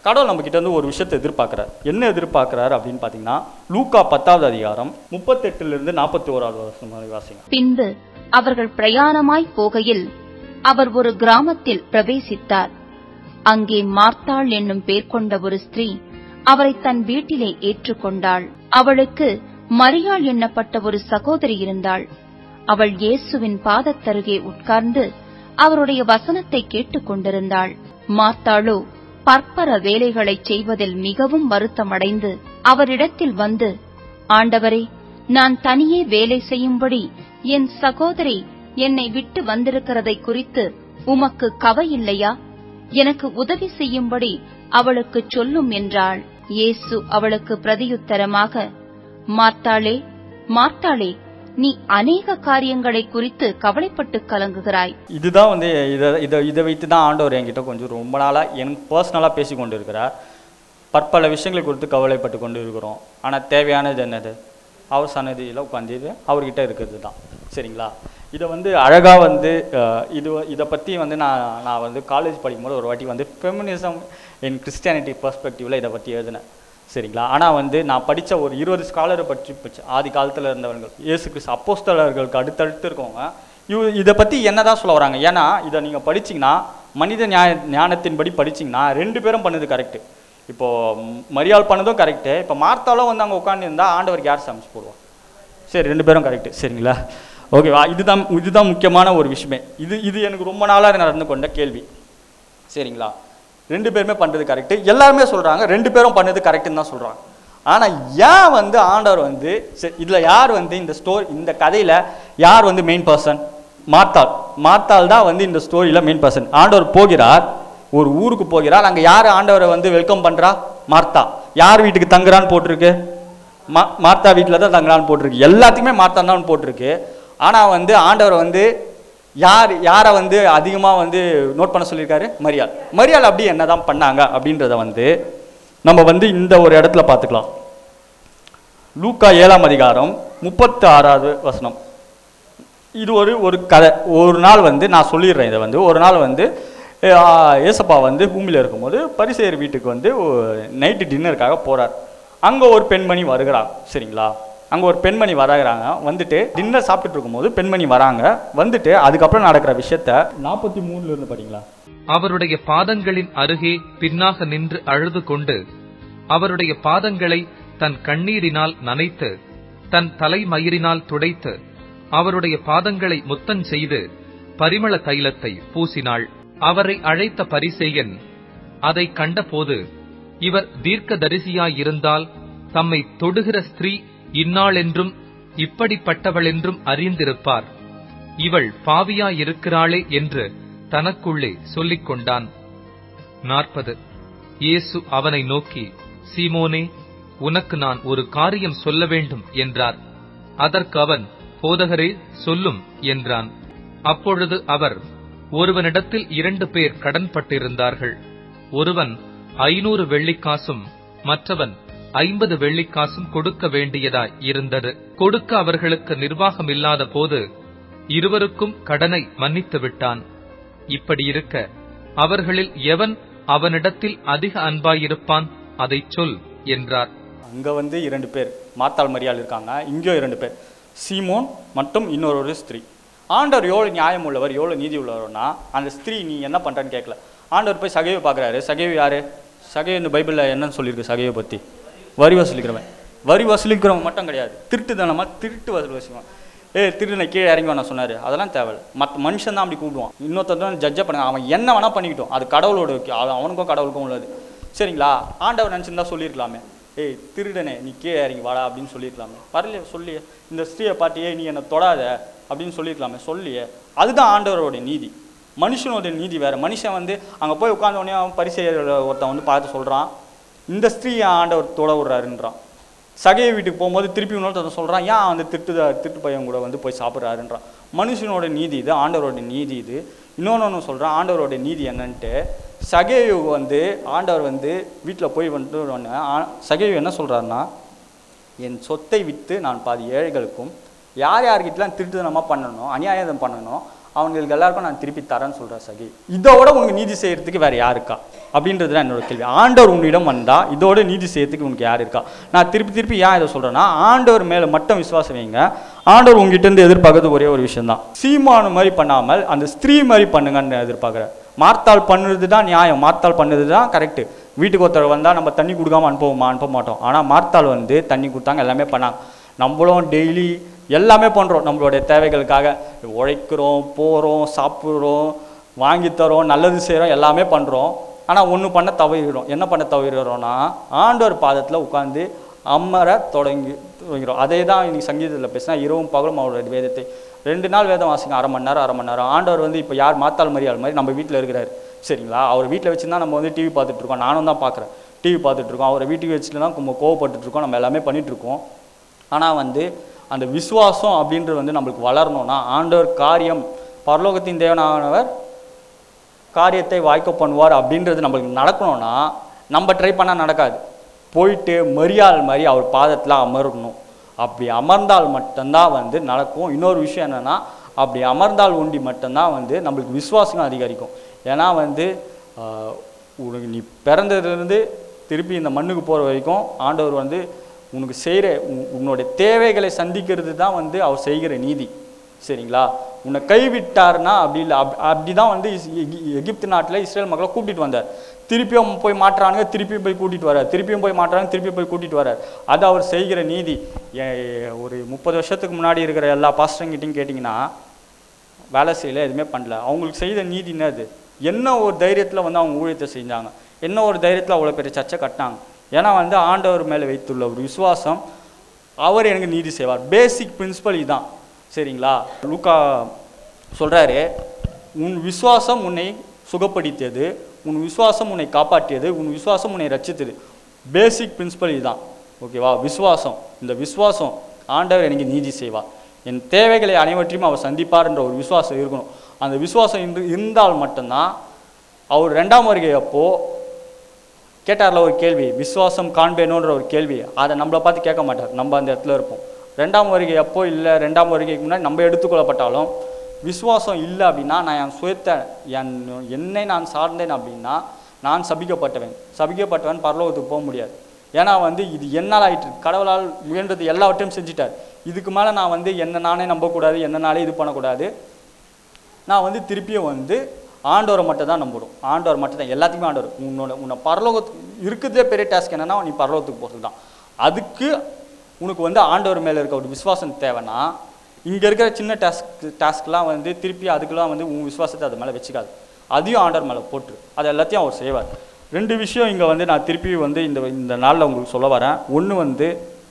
கடவுள் நம்ம கிட்ட இருந்து ஒரு விஷயத்தை எதிர்பார்க்குறாரு என்ன எதிர்பார்க்குறாரு அப்படின்னு பார்த்தீங்கன்னா லூக்கா பத்தாவது அதிகாரம் முப்பத்தெட்டுலேருந்து நாற்பத்தி ஓராவது வருஷம் வரை வாசிங்க பின்பு அவர்கள் பிரயாணமாய் போகையில் அவர் ஒரு கிராமத்தில் பிரவேசித்தார் அங்கே மார்த்தாள் என்னும் பேர் கொண்ட ஒரு ஸ்திரீ அவரை தன் வீட்டிலே ஏற்றுக்கொண்டாள் அவளுக்கு மரியாள் எண்ணப்பட்ட ஒரு சகோதரி இருந்தாள் அவள் இயேசுவின் பாதத்தருகே உட்கார்ந்து அவருடைய வசனத்தை கேட்டுக் கொண்டிருந்தாள் மார்த்தாளோ பற்பர வேலைகளைச் செய்வதில் மிகவும் வருத்தமடைந்து அவரிடத்தில் வந்து ஆண்டவரே நான் தனியே வேலை செய்யும்படி என் சகோதரி என்னை விட்டு வந்திருக்கிறதை குறித்து உமக்கு கவை இல்லையா எனக்கு உதவி செய்யும்படி அவளுக்கு சொல்லும் என்றாள் இயேசு அவளுக்கு பிரதியுத்தரமாக மார்த்தாளே மார்த்தாளே நீ அநேக காரியங்களை குறித்து கவலைப்பட்டு கலங்குகிறாய் இதுதான் வந்து இதை இதை இதை வைத்து தான் ஆண்டவர் என்கிட்ட கொஞ்சம் ரொம்ப நாளாக எனக்கு பர்சனலாக பேசி கொண்டு இருக்கிறார் பற்பல விஷயங்களை குறித்து கவலைப்பட்டு கொண்டு இருக்கிறோம் ஆனால் தேவையானது என்னது அவர் சன்னதியில் உட்காந்து அவர்கிட்ட இருக்கிறது தான் சரிங்களா இதை வந்து அழகாக வந்து அஹ், இது இதை பற்றி வந்து நான் நான் வந்து காலேஜ் படிக்கும்போது ஒரு வாட்டி வந்து ஃபெமினிசம் இன் கிறிஸ்டியானிட்டி பர்ஸ்பெக்டிவில் இதை பற்றி எழுதினேன் சரிங்களா ஆனால் வந்து நான் படித்த ஒரு இருபது ஸ்காலரை பற்றி படிச்சேன். ஆதி காலத்தில் இருந்தவர்கள் இயேசு கிறிஸ்து அப்போஸ்தலர்களுக்கு அடுத்தடுத்து இருக்கவங்க இவ இதை பற்றி என்ன தான் சொல்ல வராங்க ஏன்னா இதை நீங்கள் படிச்சீங்கன்னா மனித நியாய ஞானத்தின்படி படிச்சீங்கன்னா ரெண்டு பேரும் பண்ணது கரெக்டு இப்போ ம், மரியாள் பண்ணதும் கரெக்டு இப்போ மார்த்தாலும் வந்து அங்கே உட்காந்துருந்தா ஆண்டவருக்கு யார் சமைச்சு போடுவா சரி ரெண்டு பேரும் கரெக்டு சரிங்களா ஓகேவா இதுதான் இதுதான் முக்கியமான ஒரு விஷயமே இது இது எனக்கு ரொம்ப நாளாக நடந்து கொண்ட கேள்வி சரிங்களா ரெண்டு பேருமே பண்ணுறது கரெக்டு எல்லாருமே சொல்கிறாங்க ரெண்டு பேரும் பண்ணது கரெக்டுன்னு தான் சொல்கிறாங்க ஆனால் ஏன் வந்து ஆண்டவர் வந்து சரி இதில் யார் வந்து இந்த ஸ்டோரி இந்த கதையில் யார் வந்து மெயின் பர்சன் மார்த்தாள் மார்த்தாள் தான் வந்து இந்த ஸ்டோரியில் மெயின் பர்சன் ஆண்டவர் போகிறார் ஒரு ஊருக்கு போகிறார் அங்கே யார் ஆண்டவரை வந்து வெல்கம் பண்ணுறா மார்த்தா யார் வீட்டுக்கு தங்குறான்னு போட்டிருக்கு மா மார்த்தா வீட்டில் தான் தங்குறான்னு போட்டிருக்கு எல்லாத்துக்குமே மார்த்தா தான் போட்டிருக்கு ஆனால் வந்து ஆண்டவர் வந்து யார் யாரை வந்து அதிகமாக வந்து நோட் பண்ண சொல்லியிருக்காரு மரியாள் மரியாள் அப்படி என்ன தான் பண்ணாங்க அப்படின்றத வந்து நம்ம வந்து இந்த ஒரு இடத்துல பார்த்துக்கலாம் லூக்கா ஏழாம் அதிகாரம் முப்பத்து ஆறாவது வசனம் இது ஒரு ஒரு கதை ஒரு நாள் வந்து நான் சொல்லிடுறேன் இதை வந்து ஒரு நாள் வந்து அஹ், ஏசப்பா வந்து பூமியில் இருக்கும்போது பரிசேயர் வீட்டுக்கு வந்து நைட்டு டின்னருக்காக போகிறார் அங்கே ஒரு பெண்மணி வருகிறாங்க சரிங்களா அங்கே ஒரு பெண்மணி வராங்க வந்துட்டு டின்னர் சாப்பிட்டுட்டு இருக்கும்போது பெண்மணி வராங்க வந்துட்டு அதுக்கப்புறம் நடக்கிற விஷயத்த நாற்பத்தி மூணுல இருந்து படிங்களா அவருடைய பாதங்களின் அருகே பின்னாக நின்று அழுது கொண்டு அவருடைய பாதங்களை தன் கண்ணீரினால் நனைத்து தன் தலைமயிரினால் துடைத்து அவருடைய பாதங்களை முத்தம் செய்து பரிமள தைலத்தை பூசினாள் அவரை அழைத்த பரிசேயன் அதை கண்டபோது இவர் தீர்க்கதரிசியாயிருந்தால் தம்மை தொடுகிற ஸ்திரீ இன்னாளென்றும் இப்படிப்பட்டவளென்றும் அறிந்திருப்பார் இவள் பாவியாயிருக்கிறாளே என்று தனக்குள்ளே சொல்லிக் கொண்டான் நாற்பது இயேசு அவனை நோக்கி சீமோனே உனக்கு நான் ஒரு காரியம் சொல்ல வேண்டும் என்றார் அதற்கு அவன் போதகரே சொல்லும் என்றான் அப்பொழுது அவர் ஒருவனிடத்தில் இரண்டு பேர் கடன்பட்டிருந்தார்கள் ஒருவன் ஐநூறு வெள்ளிக்காசும் மற்றவன் ஐம்பது வெள்ளிக்காசும் கொடுக்க வேண்டியதாய் இருந்தது கொடுக்க அவர்களுக்கு நிர்வாகம் இல்லாத போது இருவருக்கும் கடனை மன்னித்து விட்டான் இப்படி இருக்க அவர்களில் எவன் அவனிடத்தில் அதிக அன்பாயிருப்பான் அதைச் சொல் என்றார் அங்கே வந்து இரண்டு பேர் மாத்தாள் மரியாள் இருக்காங்க இங்கேயும் இரண்டு பேர் சீமோன் மற்றும் இன்னொரு ஒரு ஸ்திரீ ஆண்டவர் எவ்வளோ நியாயம் உள்ளவர் எவ்வளோ நீதி உள்ளவர்னா அந்த ஸ்திரீ நீ என்ன பண்ணுறன்னு கேட்கல ஆண்டவர் போய் சகைவை பார்க்குறாரு சகைவு யாரு சகைவு இந்த பைபிளில் என்னன்னு சொல்லியிருக்கு சகைவை பற்றி வரி வசூலிக்கிறவன் வரி வசூலிக்கிறவன் மட்டும் கிடையாது திருட்டுத்தனமாக திருட்டு வசூலிச்சுவான் ஏ திருடனை கீழே இறங்கி வேணா சொன்னார் அதெல்லாம் தேவையில்ல மற்ற மனுஷன் தான் அப்படி கூப்பிடுவான் இன்னொருத்தன் ஜட்ஜை பண்ணுங்க அவன் என்ன வேணா பண்ணிக்கிட்டோம் அது கடவுளோட விக்கி- அவன் அவனுக்கும் கடவுளுக்கும் உள்ளது சரிங்களா ஆண்டவர் நினச்சிருந்தா சொல்லியிருக்கலாமே ஏய் திருடனே நீ கீழே இறங்கி வாடா அப்படின்னு சொல்லியிருக்கலாமே வரலையே சொல்லியே இந்த ஸ்திரீயை பாட்டியே நீ என்னை தொடாத அப்படின்னு சொல்லியிருக்கலாமே சொல்லியே அதுதான் ஆண்டவரோட நீதி மனுஷனோட நீதி வேற மனுஷன் வந்து அங்கே போய் உட்கார்ந்த உடனே அவன் பரிசெயர் ஒருத்தன் வந்து பார்த்து சொல்கிறான் இந்த ஸ்திரீயை ஆண்டவர் தொட விடுறாருன்றான் சகைய வீட்டுக்கு போகும்போது திருப்பி இன்னொருத்தன் சொல்கிறான் ஏன் அந்த திட்டு திட்டு பையன் கூட வந்து போய் சாப்பிட்றாருன்றான் மனுஷனோட நீதி இது ஆண்டவரோட நீதி இது இன்னொன்று ஒன்று சொல்கிறான் ஆண்டவரோட நீதி என்னன்ட்டு சகையு வந்து ஆண்டவர் வந்து வீட்டில் போய் வந்து உடனே ஆ- சகையு என்ன சொல்கிறாருன்னா என் சொத்தை விற்று நான் பாதி ஏழைகளுக்கும் யார் யார்கிட்டலாம் திருட்டுத்தனமாக பண்ணணும் அநியாயம் பண்ணணும் அவங்களுக்கு எல்லாருக்கும் நான் திருப்பி தரேன்னு சொல்கிறேன் சகி இதோட உனக்கு நீதி செய்யறதுக்கு வேற யாருக்கா அப்படின்றது தான் என்னோட கேள்வி ஆண்டவர் உன்னிடம் வந்தா இதோட நீதி செய்யறதுக்கு உனக்கு யார் இருக்கா நான் திருப்பி திருப்பி ஏன் இதை சொல்றேன்னா ஆண்டவர் மேல மட்டும் விசுவாசம் வைங்க ஆண்டவர் உங்ககிட்ட இருந்து எதிர்பார்க்கறது ஒரே ஒரு விஷயம் தான் சீமானு மாதிரி பண்ணாமல் அந்த ஸ்திரீ மாதிரி பண்ணுங்கன்னு எதிர்பார்க்குறேன் மார்த்தாள் பண்ணுறது தான் நியாயம் மார்த்தாள் பண்ணது தான் கரெக்டு வீட்டுக்கு ஒருத்தர் வந்தால் நம்ம தண்ணி கொடுக்காம அனுப்புவோமா அனுப்ப மாட்டோம் ஆனால் மார்த்தாள் வந்து தண்ணி கொடுத்தாங்க எல்லாமே பண்ணாங்க நம்மளும் டெய்லி எல்லாமே பண்ணுறோம் நம்மளுடைய தேவைகளுக்காக உழைக்கிறோம் போகிறோம் சாப்பிட்றோம் வாங்கி தரோம் நல்லது செய்கிறோம் எல்லாமே பண்ணுறோம் ஆனால் ஒன்று பண்ண தவறிடுறோம் என்ன பண்ண தவறிடுறோம்னா ஆண்டவர் பாதத்தில் உட்காந்து அமர தொடங்கி தொடங்கிறோம் அதே தான் இன்னைக்கு சங்கீதத்தில் பேசினா இரவும் பகலும் அவருடைய வேதத்தை ரெண்டு நாள் வேதம் வாசிங்க அரை மணி நேரம் அரை மணி நேரம் ஆண்டவர் வந்து இப்போ யார் மாத்தாள் மரியாள் மாதிரி நம்ம வீட்டில் இருக்கிறாரு சரிங்களா அவர் வீட்டில் வச்சுருந்தா நம்ம வந்து டிவி பார்த்துட்டு இருக்கோம் நானும் தான் பார்க்குறேன் டிவி பார்த்துட்டு இருக்கோம் அவரை வீட்டுக்கு வச்சுட்டு தான் நம்ம கோவப்பட்டுட்டு இருக்கோம் நம்ம எல்லாமே பண்ணிட்டு இருக்கோம் ஆனால் வந்து அந்த விசுவாசம் அப்படின்றது வந்து நம்மளுக்கு வளரணும்னா ஆண்டவர் காரியம் பரலோகத்தின் தேவனானவர் காரியத்தை வாய்க்க பண்ணுவார் அப்படின்றது நம்மளுக்கு நடக்கணும்னா நம்ம ட்ரை பண்ணால் நடக்காது போயிட்டு மரியாள் மாதிரி அவர் பாதத்தில் அமரணும் அப்படி அமர்ந்தால் மட்டும்தான் வந்து நடக்கும் இன்னொரு விஷயம் என்னென்னா அப்படி அமர்ந்தால் உண்டி மட்டும்தான் வந்து நம்மளுக்கு விசுவாசம் அதிகரிக்கும் ஏன்னா வந்து ஆஹ், உனக்கு நீ பிறந்ததுலேருந்து திருப்பி இந்த மண்ணுக்கு போகிற வரைக்கும் ஆண்டவர் வந்து உனக்கு செய்கிற உன்னுடைய தேவைகளை சந்திக்கிறது தான் வந்து அவர் செய்கிற நீதி சரிங்களா உன்னை கைவிட்டார்னா அப்படி இல்லை அப் அப்படி தான் வந்து இஸ்- எகி- எகிப்து நாட்டில் இஸ்ரேல் மக்களை கூட்டிட்டு வந்தார் திருப்பியும் போய் மாட்டுறானுங்க திருப்பியும் போய் கூட்டிட்டு வரார் திருப்பியும் போய் மாட்டுறாங்க திருப்பியும் போய் கூட்டிட்டு வரார் அது அவர் செய்கிற நீதி ஏ- ஒரு முப்பது வருஷத்துக்கு முன்னாடி இருக்கிற எல்லா பாஸ்டர்கிட்டையும் கேட்டிங்கன்னா வேலை செய்யல எதுவுமே பண்ணல அவங்களுக்கு செய்த நீதி என்னது என்ன ஒரு தைரியத்தில் வந்து அவங்க ஊழியத்தை செஞ்சாங்க என்ன ஒரு தைரியத்தில் அவ்வளோ பெரிய சர்ச்சை கட்டினாங்க ஏன்னா வந்து ஆண்டவர் மேலே வைத்துள்ள ஒரு விசுவாசம் அவர் எனக்கு நீதி செய்வார் பேசிக் பிரின்சிபல் இதுதான் சரிங்களா லூக்கா சொல்கிறாரு உன் விசுவாசம் உன்னை சுகப்படுத்தியது உன் விசுவாசம் உன்னை காப்பாற்றியது உன் விசுவாசம் உன்னை ரட்சித்தது பேசிக் பிரின்சிபல் இதுதான் ஓகேவா விசுவாசம் இந்த விசுவாசம் ஆண்டவர் எனக்கு நீதி செய்வார் என் தேவைகளை அனைவற்றையும் அவர் சந்திப்பார் என்ற ஒரு விசுவாசம் இருக்கணும் அந்த விசுவாசம் இன்று இருந்தால் மட்டும்தான் அவர் ரெண்டாம் வருகை அப்போ கேட்டார்ல ஒரு கேள்வி விசுவாசம் காண்பேனோன்ற ஒரு கேள்வி அதை நம்மளை பார்த்து கேட்க மாட்டார் நம்ம அந்த இடத்துல இருப்போம் ரெண்டாம் வருகை எப்போ இல்லை ரெண்டாம் வருகைக்கு முன்னாடி நம்ம எடுத்துக்கொள்ளப்பட்டாலும் விசுவாசம் இல்லை அப்படின்னா நான் என் சுயத்தை என் என்னை நான் சார்ந்தேன் அப்படின்னா நான் சபிக்கப்பட்டவன் சபிக்கப்பட்டவன் பரலோகத்துக்கு போக முடியாது ஏன்னா வந்து இது என்னால் ஆயிட்டு இருக்கு. கடவுளால் முயன்றது எல்லாவற்றையும் செஞ்சுட்டார் இதுக்கு மேலே நான் வந்து என்ன நானே நம்பக்கூடாது என்ன நானே இது பண்ணக்கூடாது நான் வந்து திருப்பியும் வந்து ஆண்டவரை மட்டும் தான் நம்பணும் ஆண்டவர் மட்டும் தான் எல்லாத்துக்குமே ஆண்டவர் உன்னோட உன்னை பரலோகத்துக்கு இருக்கிறதே பெரிய டாஸ்க் என்னன்னா நீ பரலோகத்துக்கு போகிறது தான் அதுக்கு உனக்கு வந்து ஆண்டவர் மேலே இருக்க ஒரு விசுவாசம் தேவைன்னா இங்கே இருக்கிற சின்ன டாஸ்க் டாஸ்க்லாம் வந்து திருப்பி அதுக்கெல்லாம் வந்து உன் விசுவாசத்தை அது மேலே வச்சுக்காது அதையும் ஆண்டவர் மேலே போட்டுரு அது எல்லாத்தையும் அவர் செய்வார் ரெண்டு விஷயம் இங்கே வந்து நான் திருப்பி வந்து இந்த இந்த நாளில் உங்களுக்கு சொல்ல வரேன் ஒன்று வந்து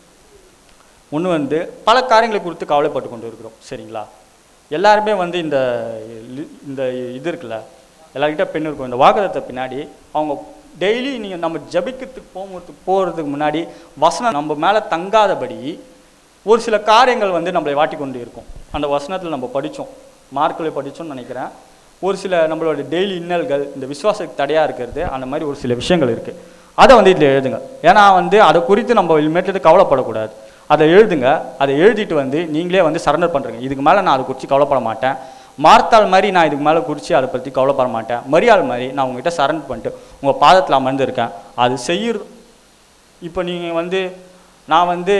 ஒன்று வந்து பல காரியங்களை குறித்து கவலைப்பட்டு கொண்டு இருக்கிறோம் சரிங்களா எல்லாருமே வந்து இந்த லி- இந்த இது இருக்குல்ல எல்லார்கிட்ட பெண் இருக்கும் இந்த வாக்குதத்தை பின்னாடி அவங்க டெய்லி நீங்கள் நம்ம ஜபிக்கிறதுக்கு போகிறதுக்கு போகிறதுக்கு முன்னாடி வசனம் நம்ம மேலே தங்காதபடி ஒரு சில காரியங்கள் வந்து நம்மளை வாட்டி கொண்டு இருக்கும் அந்த வசனத்தில் நம்ம படித்தோம் மார்க்கில் படித்தோம்னு நினைக்கிறேன் ஒரு சில நம்மளோட டெய்லி இன்னல்கள் இந்த விசுவாசத்துக்கு தடையாக இருக்கிறது அந்த மாதிரி ஒரு சில விஷயங்கள் இருக்குது அதை வந்து இதில் எழுதுங்க ஏன்னா வந்து அதை குறித்து நம்ம இனிமேட்டு கவலைப்படக்கூடாது அதை எழுதுங்க அதை எழுதிட்டு வந்து நீங்களே வந்து சரண்டர் பண்ணுறீங்க இதுக்கு மேலே நான் அதை குறித்து கவலைப்பட மாட்டேன் மார்த்தாள் மாதிரி நான் இதுக்கு மேலே குறித்து அதை பற்றி கவலைப்பட மாட்டேன் மரியாள் மாதிரி நான் உங்ககிட்ட சரண்டர் பண்ணிட்டு உங்கள் பாதத்தில் அமர்ந்திருக்கேன் அது செய்யுறது இப்போ நீங்கள் வந்து நான் வந்து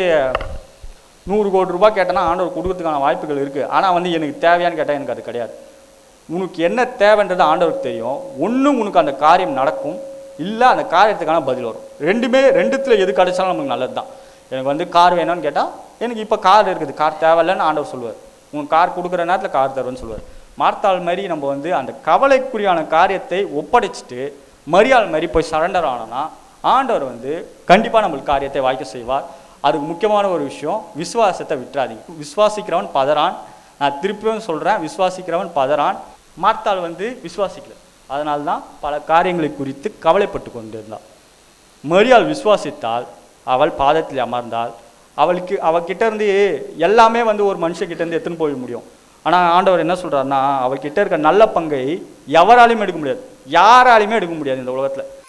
நூறு கோடி ரூபாய் கேட்டேன்னா ஆண்டவர் கொடுக்கறதுக்கான வாய்ப்புகள் இருக்குது ஆனால் வந்து எனக்கு தேவையான்னு கேட்டால் எனக்கு அது கிடையாது உனக்கு என்ன தேவைன்றது ஆண்டவருக்கு தெரியும் ஒன்று உனக்கு அந்த காரியம் நடக்கும் இல்லை அந்த காரியத்துக்கான பதில் வரும் ரெண்டுமே ரெண்டுத்துல எது கிடைச்சாலும் நமக்கு நல்லது தான் எனக்கு வந்து கார் வேணும்னு கேட்டால் எனக்கு இப்போ கார் இருக்குது கார் தேவையில்லைன்னு ஆண்டவர் சொல்லுவார் உனக்கு கார் கொடுக்குற நேரத்தில் கார் தருவேன்னு சொல்லுவார் மார்த்தாள் மாதிரி நம்ம வந்து அந்த கவலைக்குரியான காரியத்தை ஒப்படைச்சிட்டு மரியாள் மாதிரி போய் சரண்டர் ஆனோம்னா ஆண்டவர் வந்து கண்டிப்பாக நம்மளுக்கு காரியத்தை வாய்க்க செய்வார் அதுக்கு முக்கியமான ஒரு விஷயம் விசுவாசத்தை விட்டுறாதீங்க விசுவாசிக்கிறவன் பதறான் நான் திருப்பியும் சொல்கிறேன் விசுவாசிக்கிறவன் பதறான் மார்த்தாள் வந்து விசுவாசிக்கல அதனால தான் பல காரியங்களை குறித்து கவலைப்பட்டு கொண்டிருந்தாள் மரியாள் விசுவாசித்தால் அவள் பாதத்தில் அமர்ந்தாள் அவளுக்கு அவகிட்ட இருந்து எல்லாமே வந்து ஒரு மனுஷங்கிட்ட இருந்து எடுத்துன்னு போய் முடியும் ஆனால் ஆண்டவர் என்ன சொல்றாருன்னா அவகிட்ட இருக்க நல்ல பங்கை எவராலையும் எடுக்க முடியாது யாராலையுமே எடுக்க முடியாது இந்த உலகத்தில்